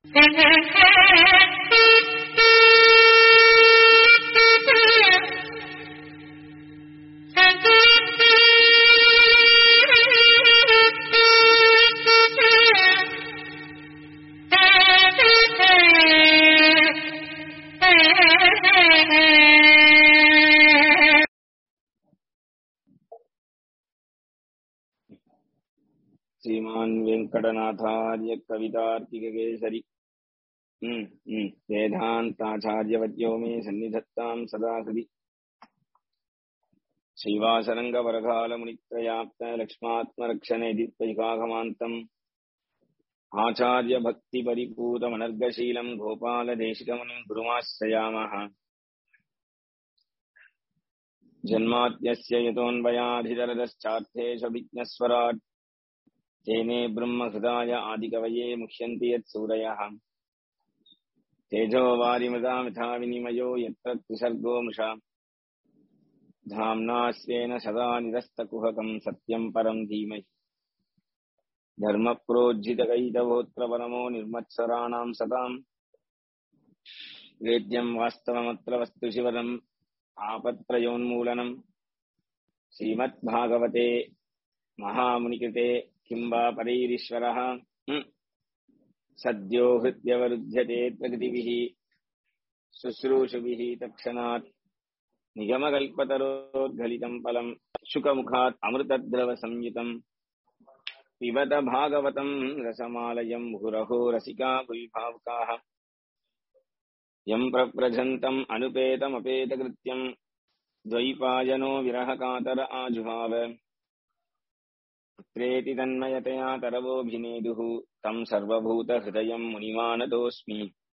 श्रीमान् वेङ्कटनाथार्य कवितार्किककेसरि हम्म, हम्म, वेदान्ताचार्यवद्यो मे सन्निधत्ताम् सदा हृदि श्रीवासरङ्गवरकालमुनित्रयाप्त लक्ष्मात्मरक्षणेदित्वैकागमान्तम् आचार्यभक्तिपरिपूतमनर्गशीलम् गोपालदेशिकमुनिम् गुरुमाश्रयामः जन्माद्यस्य यतोऽन्वयाधिदरदश्चार्थेषु तेने ब्रह्महृदाय आदिकवये मुह्यन्ति यत्सूरयः तेजो वारिमृदामिथा विनिमयो यत्र त्रिसर्गो मृषा धाम्नास्येन सदा निरस्तकुहकम् सत्यम् परम् धीमहि धर्मप्रोज्झितकैतवोऽत्र परमो निर्मत्सराणाम् सताम् वेद्यम् वास्तवमत्र वस्तु शिवरम् आपत्रयोन्मूलनम् श्रीमद्भागवते महामुनिकृते किं वा परैरीश्वरः सद्यो हृद्यवरुध्यते प्रकृतिभिः शुश्रूषुभिः तत्क्षणात् निगमकल्पतरोद्गलितम् फलम् शुकमुखात् अमृतद्रवसंयुतम् पिबत भागवतम् रसमालयम् मुहुरहो रसिका भुविभावुकाः यम् प्रव्रजन्तम् अनुपेतमपेतकृत्यम् द्वैपायनो विरहकातर आजुहाव पुत्रेति तन्मयतया तरवोऽभिनेदुः तम् सर्वभूतहृदयम् मुनिमानतोऽस्मि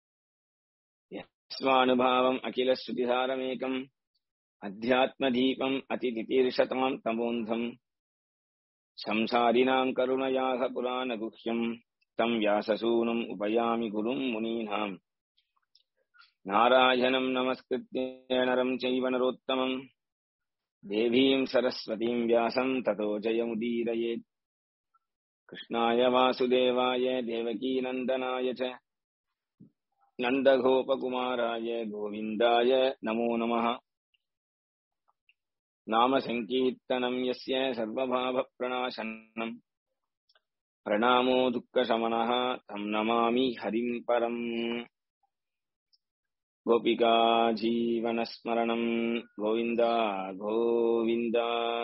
यस्वानुभावम् अखिलश्रुतिसारमेकम् अध्यात्मदीपम् अतितितीर्षताम् तमोन्धम् संसारिणाम् करुणयाः पुराणगुह्यम् तम् व्याससूनुम् उपयामि गुरुम् मुनीनाम् नारायणम् नमस्कृत्य नरम् चैव नरोत्तमम् देवीम् सरस्वतीम् व्यासम् ततो जयमुदीरयेत् कृष्णाय वासुदेवाय देवकीनन्दनाय च नन्दगोपकुमाराय गोविन्दाय नमो नमः नामसङ्कीर्तनम् यस्य सर्वभावप्रणाशनम् प्रणामो दुःखशमनः तम् नमामि हरिम् परम् गोपिका जीवनस्मरणम् கோவிந்த கோவிந்த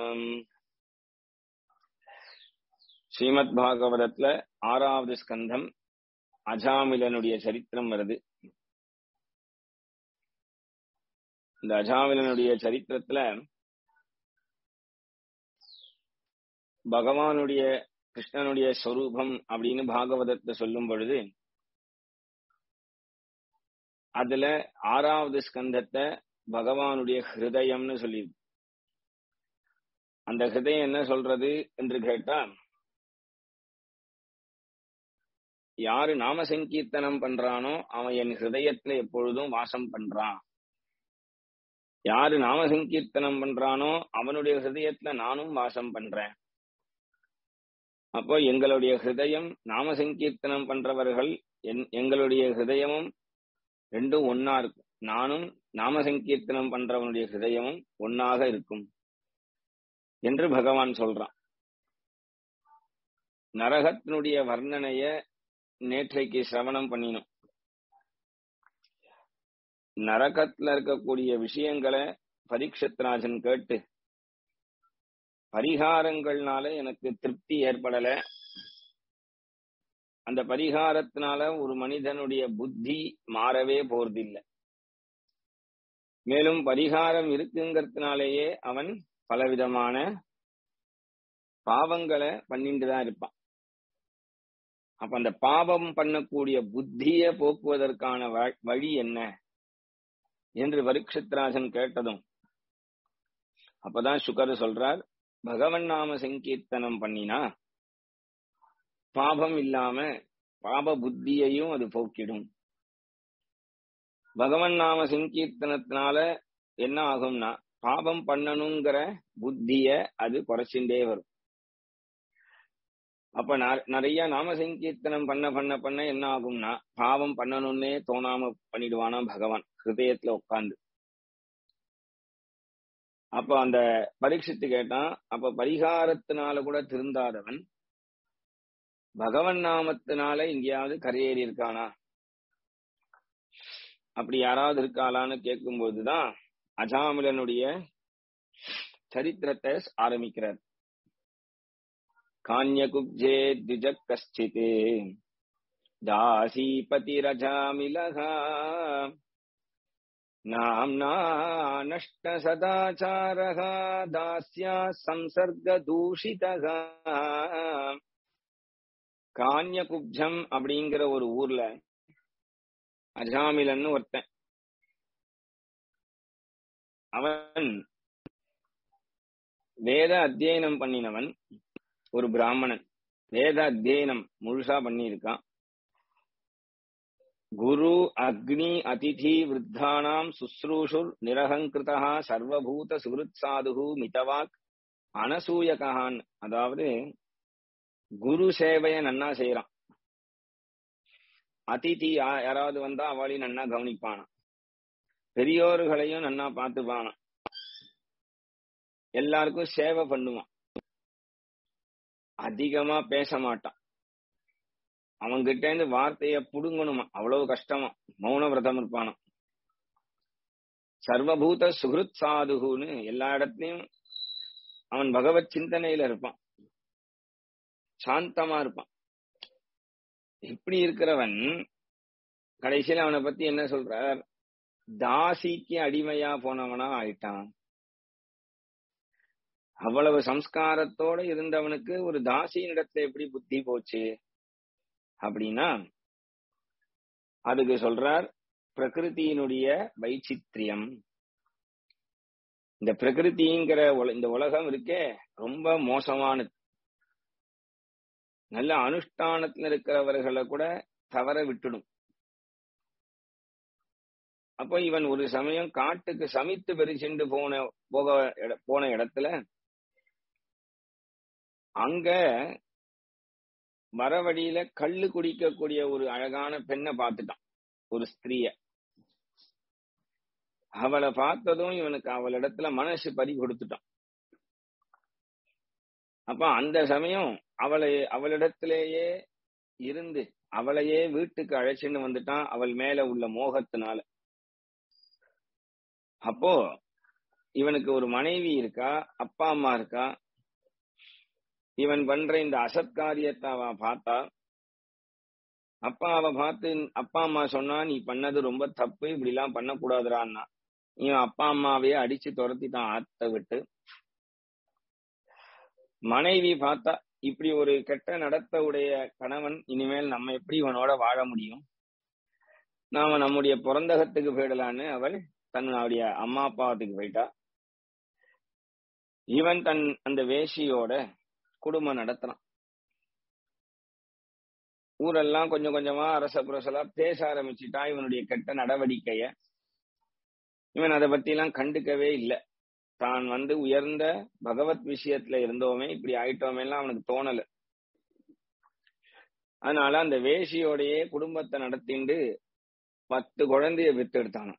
ஸ்ரீமத் பாகவதத்துல ஆறாவது ஸ்கந்தம் அஜாமிலனுடைய சரித்திரம் வருது இந்த அஜாமிலனுடைய சரித்திரத்துல பகவானுடைய கிருஷ்ணனுடைய ஸ்வரூபம் அப்படின்னு பாகவதத்தை சொல்லும் பொழுது அதுல ஆறாவது ஸ்கந்தத்தை பகவானுடைய ஹிருதயம்னு சொல்லி அந்த ஹிருதயம் என்ன சொல்றது என்று கேட்டா யாரு நாம சங்கீர்த்தனம் பண்றானோ அவன் என் ஹிருதயத்துல எப்பொழுதும் வாசம் பண்றான் யாரு நாம சங்கீர்த்தனம் பண்றானோ அவனுடைய ஹிருதயத்துல நானும் வாசம் பண்றேன் அப்போ எங்களுடைய ஹிருதயம் நாம சங்கீர்த்தனம் பண்றவர்கள் எங்களுடைய ஹிருதயமும் ரெண்டும் ஒன்னா இருக்கும் நானும் நாம சங்கீர்த்தனம் பண்றவனுடைய ஹிருதயமும் ஒன்னாக இருக்கும் என்று பகவான் சொல்றான் நரகத்தினுடைய வர்ணனைய நேற்றைக்கு சிரவணம் பண்ணினோம் நரகத்துல இருக்கக்கூடிய விஷயங்களை பரீட்சத்ராஜன் கேட்டு பரிகாரங்கள்னால எனக்கு திருப்தி ஏற்படல அந்த பரிகாரத்தினால ஒரு மனிதனுடைய புத்தி மாறவே போறதில்லை மேலும் பரிகாரம் இருக்குங்கிறதுனாலேயே அவன் பலவிதமான பாவங்களை பண்ணிட்டு தான் இருப்பான் அப்ப அந்த பாவம் பண்ணக்கூடிய புத்திய போக்குவதற்கான வழி என்ன என்று பரீட்சித்ராஜன் கேட்டதும் அப்பதான் சுகர் சொல்றார் பகவன் நாம சங்கீர்த்தனம் பண்ணினா பாபம் இல்லாம பாப புத்தியையும் அது போக்கிடும் பகவன் நாம சங்கீர்த்தனத்தினால என்ன ஆகும்னா பாபம் பண்ணணுங்கிற புத்திய அது குறைச்சுட்டே வரும் அப்ப ந- நிறைய நாம சங்கீர்த்தனம் பண்ண பண்ண பண்ண என்ன ஆகும்னா பாவம் பண்ணணும்னே தோணாம பண்ணிடுவானா பகவான் ஹிருதயத்துல உட்கார்ந்து அப்ப அந்த பரீட்சித்து கேட்டான் அப்ப பரிகாரத்தினால கூட திருந்தாதவன் பகவன் நாமத்தினால எங்கேயாவது கரையேறி இருக்கானா அப்படி யாராவது இருக்காளான்னு கேட்கும்போதுதான் அஜாமிலனுடைய சரித்திரத்தை ஆரம்பிக்கிறார் கான்யகுப்ஜே த்விஜ கஷ்டித் தாசீபதிரஜாமிலகா நாம்னா நஷ்ட சதாச்சாரः தாஸ்யா சம்சர்கதூஷிதः கான்யகுப்ஜம் அப்படிங்கிற ஒரு ஊர்ல அஜாமிலன்னு ஒருத்தன் அவன் வேத அத்தியனம் பண்ணினவன் ஒரு பிராமணன் வேத அத்தியனம் முழுசா பண்ணியிருக்கான் குரு அக்னி அதிதி விருத்தானாம் சுஸ்ரூஷுர் நிரகங்கிருதா சர்வபூத சுகிருத் சாதுகு மிதவாக் அனசூயகான் அதாவது குரு சேவைய நன்னா செய்யறான் அதிதி யா- யாராவது வந்தா அவளையும் நன்னா கவனிப்பானா பெரியோர்களையும் நன்னா பார்த்துப்பானா எல்லாருக்கும் சேவை பண்ணுவான் அதிகமா பேச மாட்டான் அவன்கிட்ட இருந்து வார்த்தைய புடுங்கணுமா அவ்வளவு கஷ்டமா மௌன விரதம் இருப்பானா சர்வபூத சுகிருத் சாதுகுன்னு எல்லா இடத்துலயும் அவன் பகவத் சிந்தனையில இருப்பான் சாந்தமா இருப்பான் இப்படி இருக்கிறவன் கடைசியில அவனை பத்தி என்ன சொல்றார் தாசிக்கு அடிமையா போனவனா ஆயிட்டான் அவ்வளவு சம்ஸ்காரத்தோட இருந்தவனுக்கு ஒரு தாசியினிடத்துல எப்படி புத்தி போச்சு அப்படின்னா அதுக்கு சொல்றார் பிரகிருதியினுடைய வைச்சித்ரியம் இந்த பிரகிருதிங்கிற உல- இந்த உலகம் இருக்கே ரொம்ப மோசமானது நல்ல அனுஷ்டானத்துல இருக்கிறவர்களை கூட தவற விட்டுடும் அப்போ இவன் ஒரு சமயம் காட்டுக்கு சமித்து பெருசென்று போன போக இட- போன இடத்துல அங்க வரவழியில கள்ளு குடிக்கக்கூடிய ஒரு அழகான பெண்ணை பார்த்துட்டான் ஒரு ஸ்திரிய அவளை பார்த்ததும் இவனுக்கு அவளிடத்துல மனசு பறி கொடுத்துட்டான் அப்ப அந்த சமயம் அவளை அவளிடத்திலேயே இருந்து அவளையே வீட்டுக்கு அழைச்சின்னு வந்துட்டான் அவள் மேல உள்ள மோகத்தினால அப்போ இவனுக்கு ஒரு மனைவி இருக்கா அப்பா அம்மா இருக்கா இவன் பண்ற இந்த அசத்காரியத்தை அவ பார்த்தா அப்பா அவ பார்த்து அப்பா அம்மா சொன்னா நீ பண்ணது ரொம்ப தப்பு இப்படி எல்லாம் பண்ணக்கூடாதுறான்னா இவன் அப்பா அம்மாவையே அடிச்சு துரத்திட்டான் ஆத்த விட்டு மனைவி பார்த்தா இப்படி ஒரு கெட்ட நடத்த உடைய கணவன் இனிமேல் நம்ம எப்படி இவனோட வாழ முடியும் நாம நம்முடைய பிறந்தகத்துக்கு போயிடலான்னு அவள் தன்னுடைய அம்மா அப்பாவத்துக்கு போயிட்டா இவன் தன் அந்த வேஷியோட குடும்பம் நடத்துறான் ஊரெல்லாம் கொஞ்சம் கொஞ்சமா அரச புரசலா பேச ஆரம்பிச்சுட்டா இவனுடைய கெட்ட நடவடிக்கைய இவன் அதை பத்தி எல்லாம் கண்டுக்கவே இல்லை தான் வந்து உயர்ந்த பகவத் விஷயத்துல இருந்தோமே இப்படி ஆயிட்டோமே எல்லாம் அவனுக்கு தோணல அதனால அந்த வேஷியோடையே குடும்பத்தை நடத்திண்டு பத்து குழந்தைய பெத்தெடுத்தானோ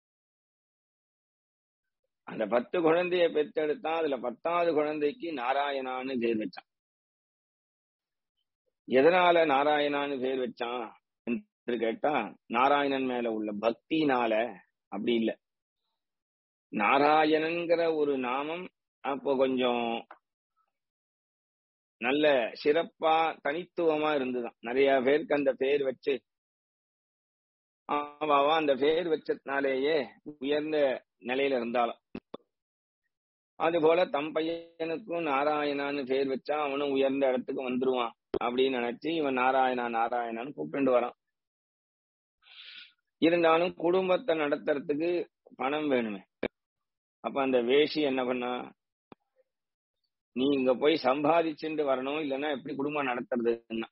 அந்த பத்து குழந்தைய பெத்தெடுத்தான் அதுல பத்தாவது குழந்தைக்கு நாராயணான்னு பேர் வச்சான் எதனால நாராயணான்னு பேர் வச்சான் என்று கேட்டா நாராயணன் மேல உள்ள பக்தினால அப்படி இல்ல நாராயணன்கிற ஒரு நாமம் அப்போ கொஞ்சம் நல்ல சிறப்பா தனித்துவமா இருந்துதான் நிறைய பேருக்கு அந்த பேர் வச்சு அவ அந்த பேர் வச்சதுனாலேயே உயர்ந்த நிலையில இருந்தாலும் அது போல தம் பையனுக்கும் நாராயணான்னு பேர் வச்சா அவனும் உயர்ந்த இடத்துக்கு வந்துருவான் அப்படின்னு நினைச்சு இவன் நாராயணா நாராயணான்னு கூப்பிட்டு வரான் இருந்தாலும் குடும்பத்தை நடத்துறதுக்கு பணம் வேணுமே அப்ப அந்த வேஷி என்ன பண்ணா நீ இங்க போய் சம்பாதிச்சுட்டு வரணும் இல்லைன்னா எப்படி குடும்பம் நடத்துறதுன்னா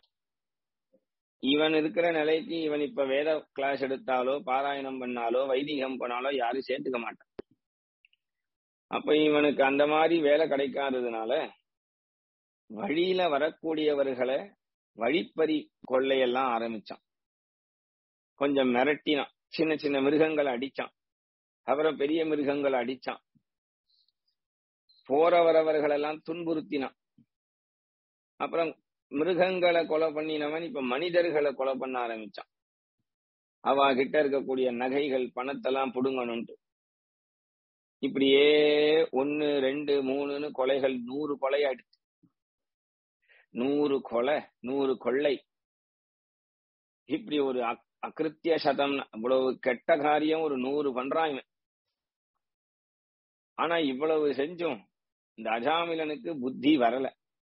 இவன் இருக்கிற நிலைக்கு இவன் இப்ப வேத கிளாஸ் எடுத்தாலோ பாராயணம் பண்ணாலோ வைதிகம் பண்ணாலோ யாரும் சேர்த்துக்க மாட்டான் அப்ப இவனுக்கு அந்த மாதிரி வேலை கிடைக்காததுனால வழியில வரக்கூடியவர்களை வழிப்பறி கொள்ளையெல்லாம் ஆரம்பிச்சான் கொஞ்சம் மிரட்டினான் சின்ன சின்ன மிருகங்களை அடிச்சான் அப்புறம் பெரிய மிருகங்களை அடிச்சான் போற வரவர்களெல்லாம் துன்புறுத்தினான் அப்புறம் மிருகங்களை கொலை பண்ணினவன் இப்ப மனிதர்களை கொலை பண்ண ஆரம்பிச்சான் அவ கிட்ட இருக்கக்கூடிய நகைகள் பணத்தெல்லாம் புடுங்கணும்ட்டு இப்படியே ஒன்னு ரெண்டு மூணுன்னு கொலைகள் நூறு கொலை ஆயிடுச்சு நூறு கொலை நூறு கொள்ளை இப்படி ஒரு அகிருத்திய சதம் இவ்வளவு கெட்ட காரியம் ஒரு நூறு பண்றான் இவன் ஆனா இவ்வளவு செஞ்சும் இந்த அஜாமிலனுக்கு புத்தி வரல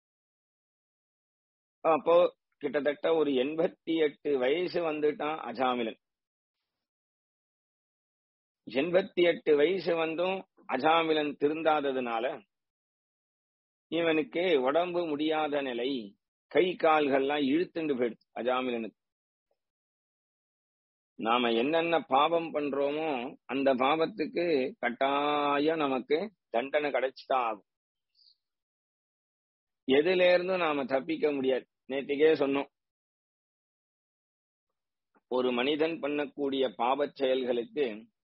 அப்போ கிட்டத்தட்ட ஒரு எண்பத்தி எட்டு வயசு வந்துட்டான் அஜாமிலன் எண்பத்தி எட்டு வயசு வந்தும் அஜாமிலன் திருந்தாததுனால இவனுக்கு உடம்பு முடியாத நிலை கை கால்கள்லாம் இழுத்துண்டு போயிடுச்சு அஜாமிலனுக்கு நாம என்னென்ன பாவம் பண்றோமோ அந்த பாவத்துக்கு கட்டாயம் நமக்கு தண்டனை கிடைச்சுதான் ஆகும் எதுல இருந்தும் நாம தப்பிக்க முடியாது நேற்றுக்கே சொன்னோம் ஒரு மனிதன் பண்ணக்கூடிய பாவச் செயல்களுக்கு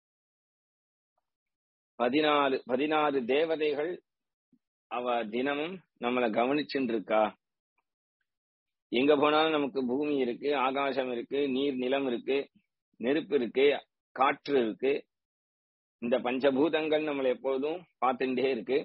பதினாலு பதினாறு தேவதைகள் அவ தினமும் நம்மளை கவனிச்சுட்டு இருக்கா எங்க போனாலும் நமக்கு பூமி இருக்கு ஆகாசம் இருக்கு நீர் நிலம் இருக்கு நெருப்பு இருக்கு காற்று இருக்கு இந்த பஞ்சபூதங்கள் நம்மளை எப்பொழுதும் பார்த்துட்டே இருக்கு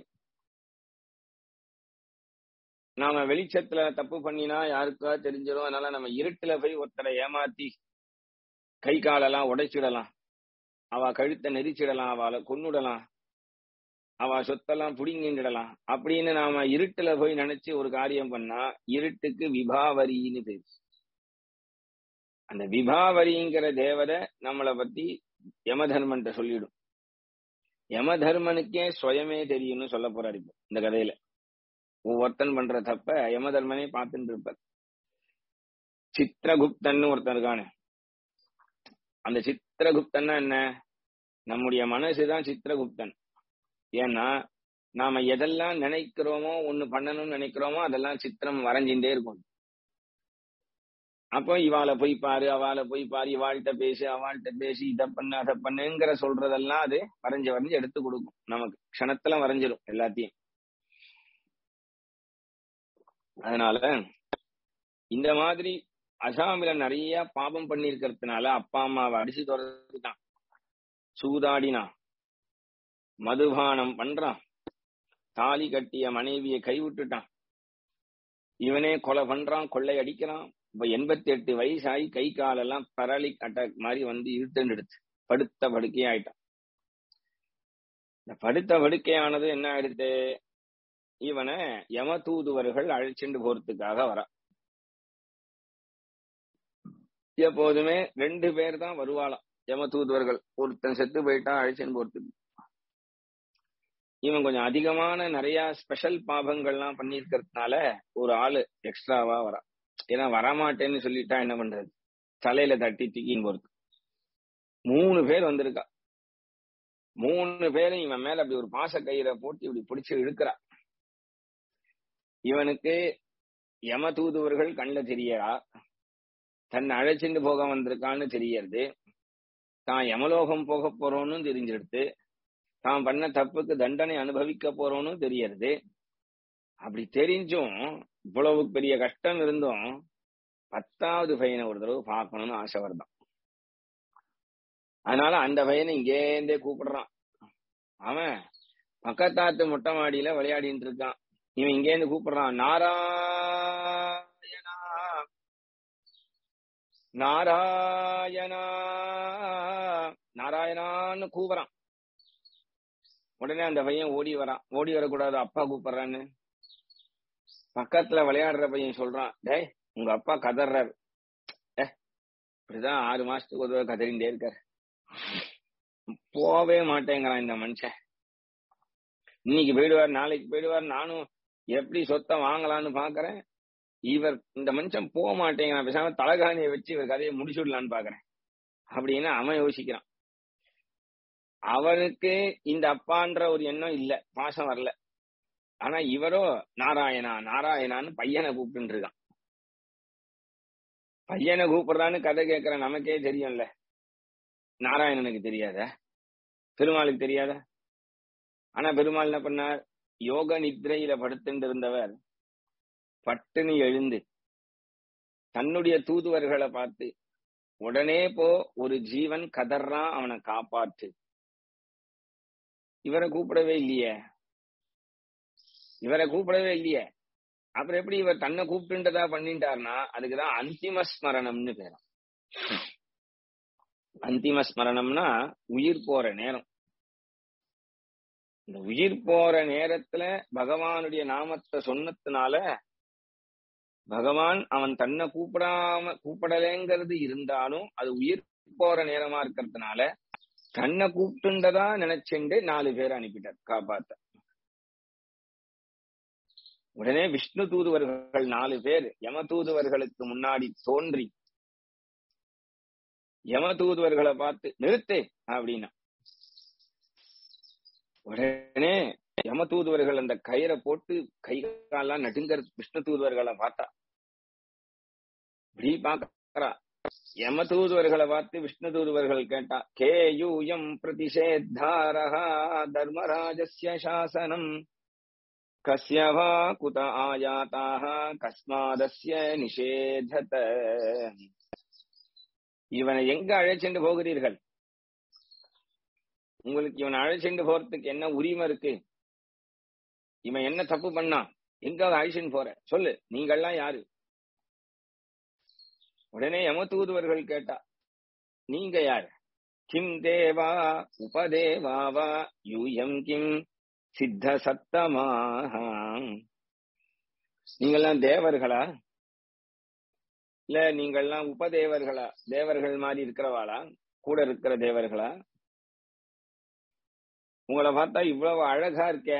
நாம வெளிச்சத்துல தப்பு பண்ணினா யாருக்கா தெரிஞ்சிடும் அதனால நம்ம இருட்டுல போய் ஒருத்தரை ஏமாத்தி கை காலெல்லாம் உடைச்சிடலாம் அவ கழுத்தை நெரிச்சிடலாம் அவளை கொன்னுடலாம் அவ சொத்தெல்லாம் புடிங்கிடலாம் அப்படின்னு நாம இருட்டுல போய் நினைச்சு ஒரு காரியம் பண்ணா இருட்டுக்கு விபாவரின்னு பேரு அந்த விபாவரிங்கிற தேவதை நம்மளை பத்தி யமதர்மன்ட்ட சொல்லிடும் யமதர்மனுக்கே சுயமே தெரியும்னு சொல்ல போறாரு இப்போ இந்த கதையில ஒவ்வொருத்தன் பண்ற தப்ப யமதர்மனே பார்த்துட்டு இருப்பார் சித்திரகுப்தன் ஒருத்தன் இருக்கானு அந்த சித்திரகுப்தன்னா என்ன நம்முடைய மனசுதான் சித்திரகுப்தன் ஏன்னா நாம எதெல்லாம் நினைக்கிறோமோ ஒண்ணு பண்ணணும்னு நினைக்கிறோமோ அதெல்லாம் சித்திரம் வரைஞ்சுட்டே இருக்கும் அப்போ இவாளை போய் பாரு அவளை போய் பாரு இவாள்கிட்ட பேசு அவள்கிட்ட பேசி இதை பண்ணு அதை பண்ணுங்கிற சொல்றதெல்லாம் அது வரைஞ்சு வரைஞ்சு எடுத்து கொடுக்கும் நமக்கு க்ஷணத்துல வரைஞ்சிடும் எல்லாத்தையும் அதனால இந்த மாதிரி அசாமில நிறைய பாபம் பண்ணிருக்கிறதுனால அப்பா அம்மாவை அடிச்சு தொடர்ந்துட்டான் சூதாடினான் மதுபானம் பண்றான் தாலி கட்டிய மனைவியை கைவிட்டுட்டான் இவனே கொலை பண்றான் கொள்ளை அடிக்கிறான் இப்ப எண்பத்தி எட்டு வயசாகி கை காலெல்லாம் பரலிக் அட்டாக் மாதிரி வந்து இழுத்துடுச்சு படுத்த படுக்கை ஆயிட்டான் இந்த படுத்த படுக்கையானது என்ன ஆயிடுத்து இவனை யம தூதுவர்கள் அழைச்சிட்டு போறதுக்காக வரா எப்போதுமே ரெண்டு பேர் தான் வருவாளாம் யம தூதுவர்கள் ஒருத்தன் செத்து போயிட்டா அழைச்சின்னு போறதுக்கு இவன் கொஞ்சம் அதிகமான நிறைய ஸ்பெஷல் பாபங்கள்லாம் பண்ணிருக்கிறதுனால ஒரு ஆளு எக்ஸ்ட்ராவா வரா ஏன்னா வரமாட்டேன்னு சொல்லிட்டா என்ன பண்றது தலையில தட்டி தூக்கின்னு போறது மூணு பேர் வந்திருக்கா மூணு பேரும் இவன் மேல அப்படி ஒரு பாச கயிறை போட்டு இப்படி பிடிச்சு இழுக்கிறா இவனுக்கு யம தூதுவர்கள் கண்ணில் தெரியறா தன்னை அழைச்சிட்டு போக வந்திருக்கான்னு தெரியறது தான் யமலோகம் போக போறோம்னு தெரிஞ்சிடுது தான் பண்ண தப்புக்கு தண்டனை அனுபவிக்க போறோம்னு தெரியறது அப்படி தெரிஞ்சும் இவ்வளவு பெரிய கஷ்டம் இருந்தும் பத்தாவது பையனை ஒரு தடவை பார்க்கணும்னு ஆசை வருதான் அதனால அந்த பையனை இங்கேருந்தே கூப்பிடுறான் அவன் பக்கத்தாத்து மொட்டை மாடியில விளையாடிட்டு இருக்கான் இவன் இங்கேருந்து கூப்பிடுறான் நாராயணா நாராயணா நாராயணான்னு கூப்பிடுறான் உடனே அந்த பையன் ஓடி வரான் ஓடி வரக்கூடாது அப்பா கூப்பிடுறான்னு பக்கத்துல விளையாடுற பையன் சொல்றான் டேய் உங்க அப்பா கதறாரு ஏ இப்படிதான் ஆறு மாசத்துக்கு ஒரு கதறிண்டே இருக்காரு போவே மாட்டேங்கிறான் இந்த மனுஷன் இன்னைக்கு போயிடுவார் நாளைக்கு போயிடுவார் நானும் எப்படி சொத்தை வாங்கலாம்னு பாக்குறேன் இவர் இந்த மனுஷன் போக மாட்டேங்கிறான் பேசாம தலகாணியை வச்சு இவர் கதையை முடிச்சுடலான்னு பாக்குறேன் அப்படின்னு அவன் யோசிக்கிறான் அவனுக்கு இந்த அப்பான்ற ஒரு எண்ணம் இல்ல பாசம் வரல ஆனா இவரோ நாராயணா நாராயணான்னு பையனை கூப்பிட்டு இருக்கான் பையனை கூப்பிடுறான்னு கதை கேட்கிற நமக்கே தெரியும்ல நாராயணனுக்கு தெரியாத பெருமாளுக்கு தெரியாத ஆனா பெருமாள் என்ன பண்ணார் யோக நித்ரையில படுத்துட்டு இருந்தவர் பட்டுன்னு எழுந்து தன்னுடைய தூதுவர்களை பார்த்து உடனே போ ஒரு ஜீவன் கதறான் அவனை காப்பாற்று இவரை கூப்பிடவே இல்லையே இவரை கூப்பிடவே இல்லையே அப்புறம் எப்படி இவர் தன்னை கூப்பிட்டுன்றதா பண்ணிட்டார்னா அதுக்குதான் அந்திம ஸ்மரணம்னு பேரும் அந்திம ஸ்மரணம்னா உயிர் போற நேரம் இந்த உயிர் போற நேரத்துல பகவானுடைய நாமத்தை சொன்னதுனால பகவான் அவன் தன்னை கூப்பிடாம கூப்பிடலைங்கிறது இருந்தாலும் அது உயிர் போற நேரமா இருக்கிறதுனால தன்னை கூப்பிட்டுண்டதா நினைச்சுண்டு நாலு பேர் அனுப்பிட்டார் காப்பாத்த உடனே விஷ்ணு தூதுவர்கள் நாலு பேர் யம தூதுவர்களுக்கு முன்னாடி தோன்றி யம தூதுவர்களை பார்த்து நிறுத்து அப்படின்னா உடனே யம தூதுவர்கள் அந்த கயிறை போட்டு கை காலெல்லாம் நடுங்கற விஷ்ணு தூதுவர்களை பார்த்தா இப்படி பாக்கறா யம தூதுவர்களை பார்த்து விஷ்ணு தூதுவர்கள் கேட்டா கே யூயம் பிரதிஷேத்தாரஹா தர்மராஜஸ்ய சாசனம் கஸ்ய வா குத ஆயாதாக கஸ்மாதஸ்ய நிஷேதத இவனை எங்க அழைச்சிட்டு போகிறீர்கள் உங்களுக்கு இவனை அழைச்சிட்டு போறதுக்கு என்ன உரிமை இருக்கு இவன் என்ன தப்பு பண்ணா எங்க அழைச்சின்னு போற சொல்லு நீங்கள்லாம் யாரு உடனே யம தூதுவர்கள் கேட்டா நீங்க யார் கிம் தேவா உபதேவாவா யூயம் கிம் சித்த சத்தமாக நீங்கெல்லாம் தேவர்களா இல்ல நீங்கள்லாம் உபதேவர்களா தேவர்கள் மாதிரி இருக்கிறவாளா கூட இருக்கிற தேவர்களா உங்களை பார்த்தா இவ்வளவு அழகா இருக்கே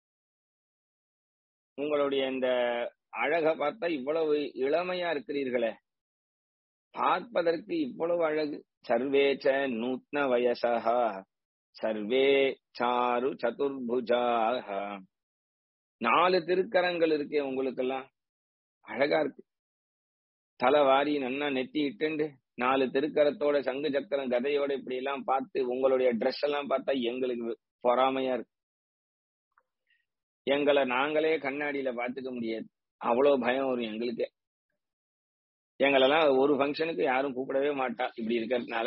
உங்களுடைய இந்த அழக பார்த்தா இவ்வளவு இளமையா இருக்கிறீர்களே பார்ப்பதற்கு இவ்வளவு அழகு சர்வேச்ச நூத்ன வயசா சர்வே சாரு சதுர்புஜாக நாலு திருக்கரங்கள் இருக்கே உங்களுக்கெல்லாம் அழகா இருக்கு தலை வாரி நன்னா நெத்தி இட்டுண்டு நாலு திருக்கரத்தோட சங்கு சக்கரம் கதையோட இப்படி எல்லாம் பார்த்து உங்களுடைய ட்ரெஸ் எல்லாம் பார்த்தா எங்களுக்கு பொறாமையா இருக்கு எங்களை நாங்களே கண்ணாடியில பாத்துக்க முடியாது அவ்வளவு பயம் வரும் எங்களுக்கே எங்களெல்லாம் ஒரு ஃபங்க்ஷனுக்கு யாரும் கூப்பிடவே மாட்டா இப்படி இருக்கிறதுனால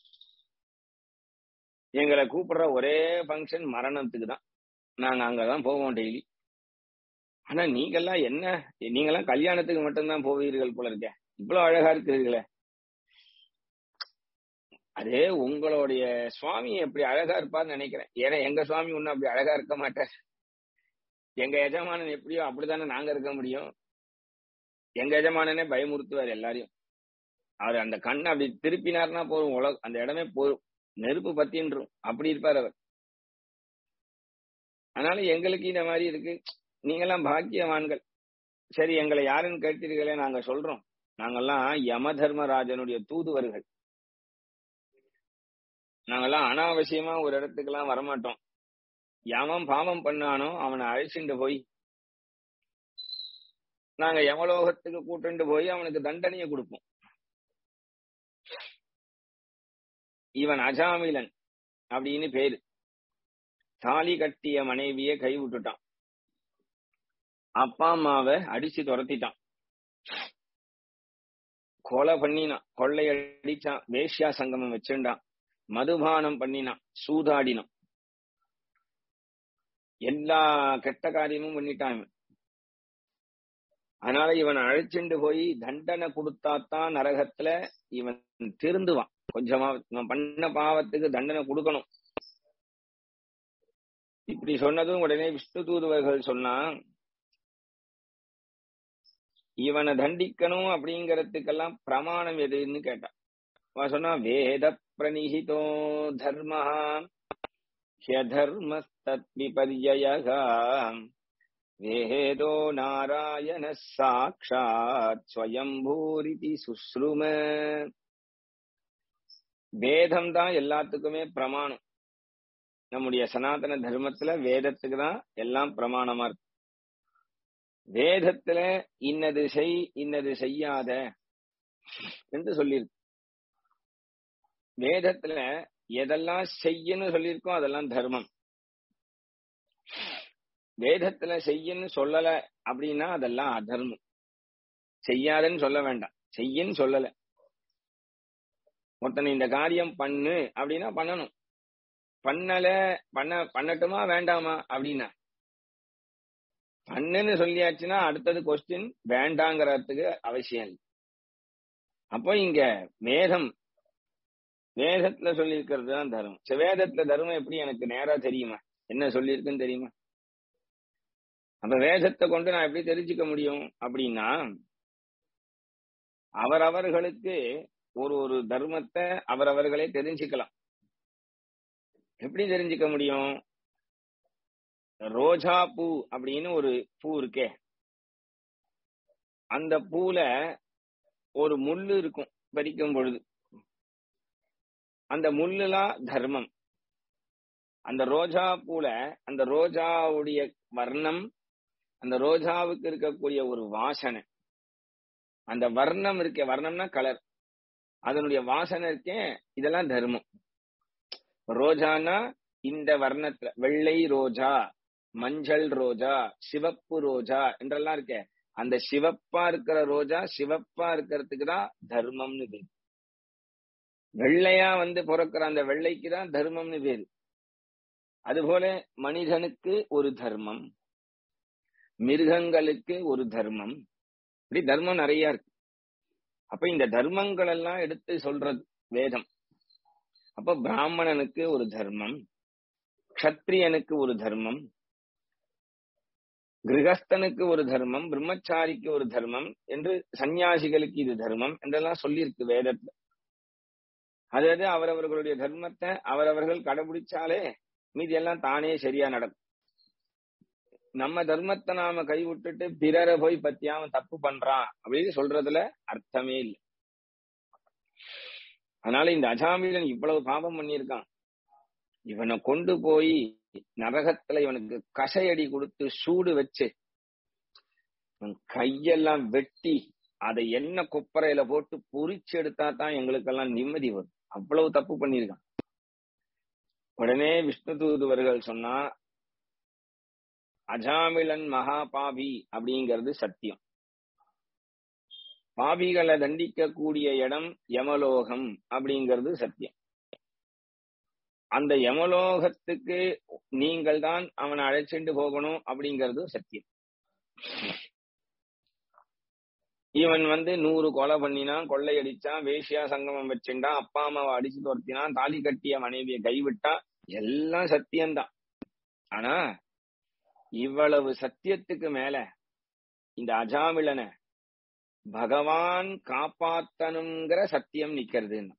எங்களை கூப்பிடுற ஒரே ஃபங்க்ஷன் மரணத்துக்கு தான் நாங்க அங்கதான் போவோம் டெய்லி ஆனா நீங்கெல்லாம் என்ன நீங்கெல்லாம் கல்யாணத்துக்கு மட்டும்தான் போவீர்கள் போல இருக்க இவ்வளவு அழகா இருக்கிறீர்களே அதே உங்களுடைய சுவாமி எப்படி அழகா இருப்பார்னு நினைக்கிறேன் ஏன்னா எங்க சுவாமி ஒன்னும் அப்படி அழகா இருக்க மாட்டார் எங்க எஜமானன் எப்படியோ அப்படித்தானே நாங்க இருக்க முடியும் எங்க எஜமானனே பயமுறுத்துவார் எல்லாரையும் அவர் அந்த கண்ணை அப்படி திருப்பினார்னா போதும் உலக அந்த இடமே போதும் நெருப்பு பத்தின்றும் அப்படி இருப்பார் அவர் அதனால எங்களுக்கு இந்த மாதிரி இருக்கு நீங்கெல்லாம் பாக்கியவான்கள் சரி எங்களை யாருன்னு கேட்டீர்களே நாங்க சொல்றோம் நாங்கெல்லாம் யம தர்மராஜனுடைய தூதுவர்கள் நாங்கெல்லாம் அனாவசியமா ஒரு இடத்துக்கெல்லாம் வரமாட்டோம் யமன் பாவம் பண்ணானோ அவனை அழைச்சிட்டு போய் நாங்க யமலோகத்துக்கு கூட்டுண்டு போய் அவனுக்கு தண்டனையை கொடுப்போம் இவன் அஜாமிலன் அப்படின்னு பேரு தாலி கட்டிய மனைவிய கை விட்டுட்டான் அப்பா அம்மாவை அடிச்சு துரத்திட்டான் கொலை பண்ணினான் கொள்ளையடிச்சான் வேஷ்யா சங்கமம் வச்சுண்டான் மதுபானம் பண்ணினான் சூதாடினான் எல்லா கெட்ட காரியமும் பண்ணிட்டான் இவன் அதனால இவன் அழைச்சிண்டு போய் தண்டனை கொடுத்தாத்தான் நரகத்துல இவன் திருந்துவான் கொஞ்சமா இவன் பண்ண பாவத்துக்கு தண்டனை கொடுக்கணும் இப்படி சொன்னதும் உடனே விஷ்ணு தூதுவர்கள் சொன்னா இவனை தண்டிக்கணும் அப்படிங்கறதுக்கெல்லாம் பிரமாணம் எதுன்னு கேட்டான் அவன் சொன்னா வேத பிரணிஹிதோ தர்ம ஹியதர்மஸ்தத்விபர்யயகா வேதோ நாராயண சாட்சாத் ஸ்வயம்பூரிதி சுஸ்ரும வேதம் தான் எல்லாத்துக்குமே பிரமாணம் நம்முடைய சனாதன தர்மத்துல வேதத்துக்கு தான் எல்லாம் பிரமாணமா இருக்கு வேதத்துல இன்னது செய் இன்னது செய்யாத என்று சொல்லியிருக்கு வேதத்துல எதெல்லாம் செய்யன்னு சொல்லியிருக்கோ அதெல்லாம் தர்மம் வேதத்துல செய்யன்னு சொல்லல அப்படின்னா அதெல்லாம் அதர்மம் செய்யாதன்னு சொல்ல வேண்டாம் செய்யன்னு சொல்லல ஒருத்தனை இந்த காரியம் பண்ணு அப்படின்னா பண்ணணும் பண்ணல பண்ண பண்ணட்டுமா வேண்டாமா அப்படின்னா பண்ணுன்னு சொல்லியாச்சுன்னா அடுத்தது கொஸ்டின் வேண்டாங்கிறதுக்கு அவசியம் இல்லை அப்போ இங்க வேதம் வேதத்துல சொல்லியிருக்கிறது தான் தர்மம் சரி, வேதத்துல தர்மம் எப்படி எனக்கு நேரா தெரியுமா என்ன சொல்லியிருக்குன்னு தெரியுமா அப்ப வேதத்தை கொண்டு நான் எப்படி தெரிஞ்சுக்க முடியும் அப்படின்னா அவரவர்களுக்கு ஒரு ஒரு தர்மத்தை அவரவர்களே தெரிஞ்சுக்கலாம் எப்படி தெரிஞ்சுக்க முடியும் ரோஜா பூ அப்படின்னு ஒரு பூ இருக்கே அந்த பூல ஒரு முள்ளு இருக்கும் பறிக்கும் பொழுது அந்த முள்ளுலாம் தர்மம் அந்த ரோஜா பூல அந்த ரோஜாவுடைய வர்ணம் அந்த ரோஜாவுக்கு இருக்கக்கூடிய ஒரு வாசனை அந்த வர்ணம் இருக்கே வர்ணம்னா கலர் அதனுடைய வாசனை இருக்கே இதெல்லாம் தர்மம் ரோஜானா இந்த வர்ணத்துல வெள்ளை ரோஜா மஞ்சள் ரோஜா சிவப்பு ரோஜா என்றெல்லாம் இருக்கே அந்த சிவப்பா இருக்கிற ரோஜா சிவப்பா இருக்கிறதுக்கு தான் தர்மம்னு பேரு வெள்ளையா வந்து பிறக்கிற அந்த வெள்ளைக்கு தான் தர்மம்னு பேரு அதுபோல மனிதனுக்கு ஒரு தர்மம் மிருகங்களுக்கு ஒரு தர்மம் இப்படி தர்மம் நிறைய இருக்கு அப்ப இந்த தர்மங்கள் எல்லாம் எடுத்து சொல்றது வேதம் அப்ப பிராமணனுக்கு ஒரு தர்மம் க்ஷத்ரியனுக்கு ஒரு தர்மம் கிரகஸ்தனுக்கு ஒரு தர்மம் பிரம்மச்சாரிக்கு ஒரு தர்மம் என்று சன்னியாசிகளுக்கு இது தர்மம் என்றெல்லாம் சொல்லியிருக்கு வேதத்துல அதாவது அவரவர்களுடைய தர்மத்தை அவரவர்கள் கடைபிடிச்சாலே மீதி எல்லாம் தானே சரியா நடக்கும் நம்ம தர்மத்தை நாம கை விட்டுட்டு பிறரை போய் பத்தி அவன் தப்பு பண்றான் அப்படின்னு சொல்றதுல அர்த்தமே இல்லை அதனால இந்த அஜாமிலன் இவ்வளவு பாபம் பண்ணியிருக்கான் இவனை கொண்டு போய் நரகத்துல இவனுக்கு கசையடி கொடுத்து சூடு வச்சு இவன் கையெல்லாம் வெட்டி அதை என்ன குப்பரையில போட்டு பொறிச்சு எடுத்தா தான் எங்களுக்கெல்லாம் நிம்மதி வரும் அவ்வளவு தப்பு பண்ணியிருக்கான் உடனே விஷ்ணு தூதுவர்கள் சொன்னா அஜாமிலன் மகாபாபி அப்படிங்கிறது சத்தியம் பாபிகளை தண்டிக்க கூடிய இடம் யமலோகம் அப்படிங்கிறது சத்தியம் அந்த யமலோகத்துக்கு நீங்கள் தான் அவனை அழைச்சிட்டு போகணும் அப்படிங்கிறது சத்தியம் இவன் வந்து நூறு கொலை பண்ணினான் கொள்ளையடிச்சான் வேஷ்யா சங்கமம் வச்சுட்டான் அப்பா அம்மாவை அடிச்சு துரத்தினான் தாலி கட்டிய மனைவியை கைவிட்டான் எல்லாம் சத்தியம்தான் ஆனா இவ்வளவு சத்தியத்துக்கு மேல இந்த அஜாமிலனை பகவான் காப்பாத்தனுங்கிற சத்தியம் நிக்கிறதுன்னு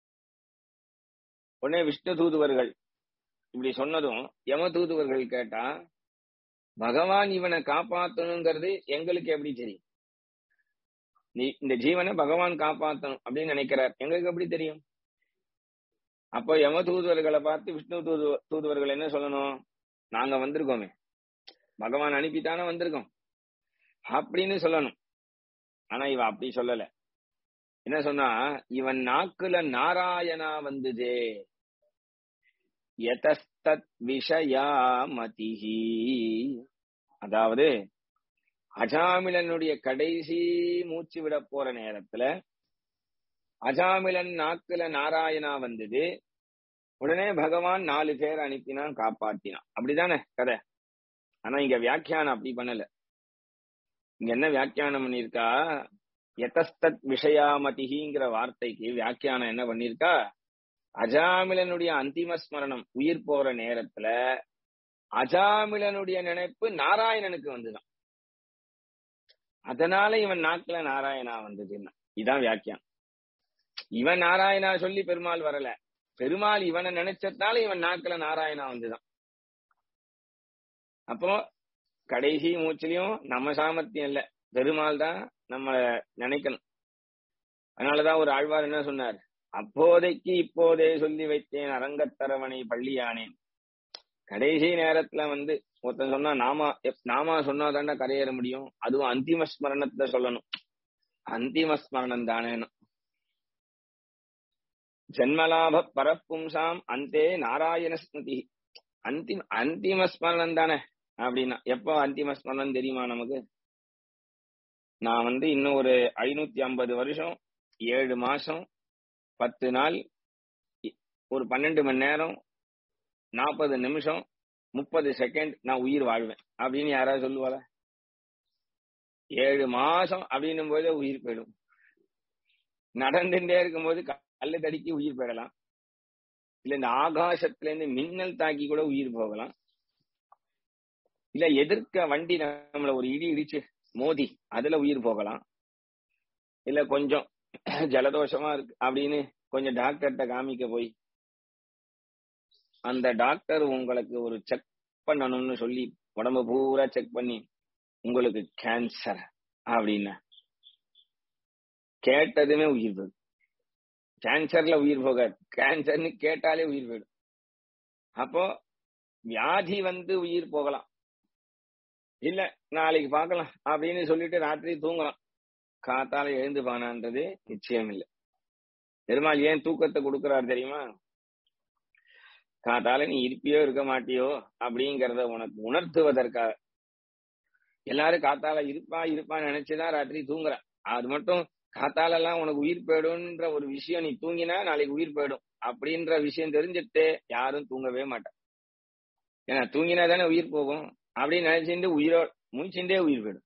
உடனே விஷ்ணு தூதுவர்கள் இப்படி சொன்னதும் யம தூதுவர்கள் கேட்டா பகவான் இவனை காப்பாத்தணுங்கிறது எங்களுக்கு எப்படி தெரியும் நீ இந்த ஜீவனை பகவான் காப்பாத்தணும் அப்படின்னு நினைக்கிறார் எங்களுக்கு எப்படி தெரியும் அப்போ யம தூதுவர்களை பார்த்து விஷ்ணு தூது தூதுவர்கள் என்ன சொல்லணும் நாங்க வந்திருக்கோமே பகவான் அனுப்பித்தானே வந்திருக்கோம் அப்படின்னு சொல்லணும் ஆனா இவ அப்படி சொல்லல என்ன சொன்னா இவன் நாக்குல நாராயணா வந்ததே எதஸ்தத் விஷயா மதிஹி அதாவது அஜாமிலனுடைய கடைசி மூச்சு விட போற நேரத்துல அஜாமிலன் நாக்குல நாராயணா வந்தது உடனே பகவான் நாலு பேர் அனுப்பினான் காப்பாத்தினான் அப்படிதானே கதை ஆனா இங்க வியாக்கியானம் அப்படி பண்ணல இங்க என்ன வியாக்கியானம் பண்ணிருக்கா எதஸ்தத் விஷயாமதிங்கிற வார்த்தைக்கு வியாக்கியானம் என்ன பண்ணிருக்கா அஜாமிலனுடைய அந்திம ஸ்மரணம் உயிர் போற நேரத்துல அஜாமிலனுடைய நினைப்பு நாராயணனுக்கு வந்துதான் அதனால இவன் நாக்குல நாராயணா வந்ததுன்னா இதான் வியாக்கியம் இவன் நாராயணா சொல்லி பெருமாள் வரல பெருமாள் இவனை நினைச்சதால இவன் நாக்குல நாராயணா வந்துதான் அப்போ கடைசி மூச்சிலையும் நம்ம சாமர்த்தியம் இல்ல பெருமாள் தான் நம்ம நினைக்கணும் அதனாலதான் ஒரு ஆழ்வார் என்ன சொன்னார் அப்போதைக்கு இப்போதே சொல்லி வைத்தேன் அரங்கத்தரவனை பள்ளியானேன் கடைசி நேரத்துல வந்து ஒருத்தன் சொன்னா நாமா எப்- நாமா சொன்னா தாண்டா கரையேற முடியும் அதுவும் அந்திம ஸ்மரணத்தை சொல்லணும் அந்திம ஸ்மரணம் தானே ஜென்மலாப பரப்பும்சாம் அந்தே நாராயண ஸ்மிருதி அந்திம அந்திம ஸ்மரணம் தானே அப்படின்னா எப்போ அந்திம ஸ்மரணம் தெரியுமா நமக்கு நான் வந்து இன்னும் ஒரு ஐநூத்தி ஐம்பது வருஷம் ஏழு மாசம் பத்து நாள் இ- ஒரு பன்னெண்டு மணி நேரம் நாற்பது நிமிஷம் முப்பது செகண்ட் நான் உயிர் வாழ்வேன் அப்படின்னு யாராவது சொல்லுவாளா ஏழு மாசம் அப்படின்னும் போதே உயிர் போயிடும் நடந்துட்டே இருக்கும்போது கல்லு தடிக்கி உயிர் போயிடலாம் இல்ல இந்த ஆகாசத்துல இருந்து மின்னல் தாக்கி கூட உயிர் போகலாம் இல்ல எதிர்க்க வண்டி நம்மள ஒரு இடி இடிச்சு மோதி அதுல உயிர் போகலாம் இல்ல கொஞ்சம் ஜலதோஷமா இருக்கு அப்படின்னு கொஞ்சம் டாக்டர்கிட்ட காமிக்க போய் அந்த டாக்டர் உங்களுக்கு ஒரு செக் பண்ணணும்னு சொல்லி உடம்ப பூரா செக் பண்ணி உங்களுக்கு கேன்சர் அப்படின்னு கேட்டதுமே உயிர் போயிடும் கேன்சர்ல உயிர் போகாது கேன்சர்னு கேட்டாலே உயிர் போயிடும் அப்போ வியாதி வந்து உயிர் போகலாம் இல்ல நாளைக்கு பார்க்கலாம் அப்படின்னு சொல்லிட்டு ராத்திரி தூங்கலாம் காத்தால எழுந்து பானான்றது நிச்சயம் இல்லை பெருமாள் ஏன் தூக்கத்தை கொடுக்கறாரு தெரியுமா காத்தால நீ இருப்பியோ இருக்க மாட்டியோ அப்படிங்கறத உனக்கு உணர்த்துவதற்காக எல்லாரும் காத்தால இருப்பா இருப்பான்னு நினைச்சுதான் ராத்திரி தூங்குற அது மட்டும் காத்தால எல்லாம் உனக்கு உயிர் போயிடும்ன்ற ஒரு விஷயம் நீ தூங்கினா நாளைக்கு உயிர் போயிடும் அப்படின்ற விஷயம் தெரிஞ்சுட்டு யாரும் தூங்கவே மாட்டான் ஏன்னா தூங்கினா தானே உயிர் போகும் அப்படின்னு நினைச்சுட்டு உயிரோ முழிச்சுட்டே உயிர் போயிடும்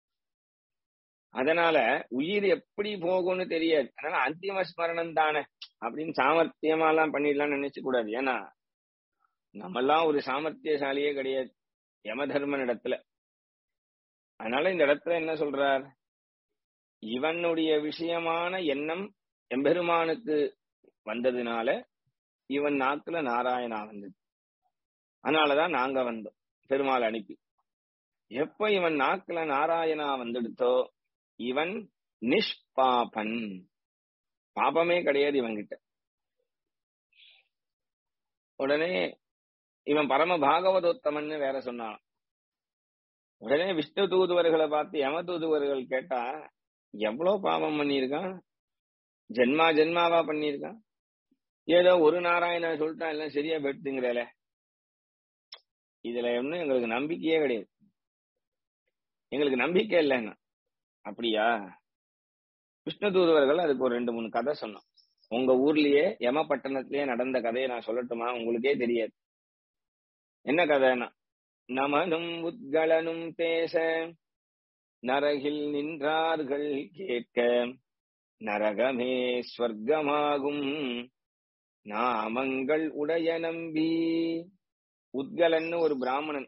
அதனால உயிர் எப்படி போகும்னு தெரியாது அதனால அந்திம ஸ்மரணம் தானே அப்படின்னு சாமர்த்தியமா எல்லாம் பண்ணிடலாம்னு நினைச்சு கூடாது ஏன்னா நம்மெல்லாம் ஒரு சாமர்த்தியசாலியே கிடையாது யம தர்மன் இடத்துல அதனால இந்த இடத்துல என்ன சொல்றார் இவனுடைய விஷயமான எண்ணம் எம்பெருமானுக்கு வந்ததுனால இவன் நாக்குல நாராயணா வந்தது அதனாலதான் நாங்க வந்தோம் பெருமாள் அனுப்பி எப்ப இவன் நாக்குல நாராயணா வந்துடுத்தோ இவன் நிஷ்பாபன் பாபமே கிடையாது இவன்கிட்ட உடனே இவன் பரம பாகவதோத்தமன்னு வேற சொன்னான் உடனே விஷ்ணு தூதுவர்களை பார்த்து யம தூதுவர்கள் கேட்டா எவ்வளவு பாவம் பண்ணியிருக்கான் ஜென்மா ஜென்மாவா பண்ணியிருக்கான் ஏதோ ஒரு நாராயண சொல்லிட்டான் எல்லாம் சரியா போயிடுதுங்கிறல இதுல ஒண்ணும் எங்களுக்கு நம்பிக்கையே கிடையாது எங்களுக்கு நம்பிக்கை இல்லைன்னா அப்படியா விஷ்ணு தூதுவர்கள் அதுக்கு ஒரு ரெண்டு மூணு கதை சொன்னோம் உங்க ஊர்லயே யம பட்டணத்திலேயே நடந்த கதையை நான் சொல்லட்டுமா உங்களுக்கே தெரியாது என்ன கதைன்னா நமனும் உத்கலனும் பேச நரகில் நின்றார்கள் கேட்க நரகமே ஸ்வர்க்கமாகும் நாமங்கள் உடைய நம்பி உத்கலன்னு ஒரு பிராமணன்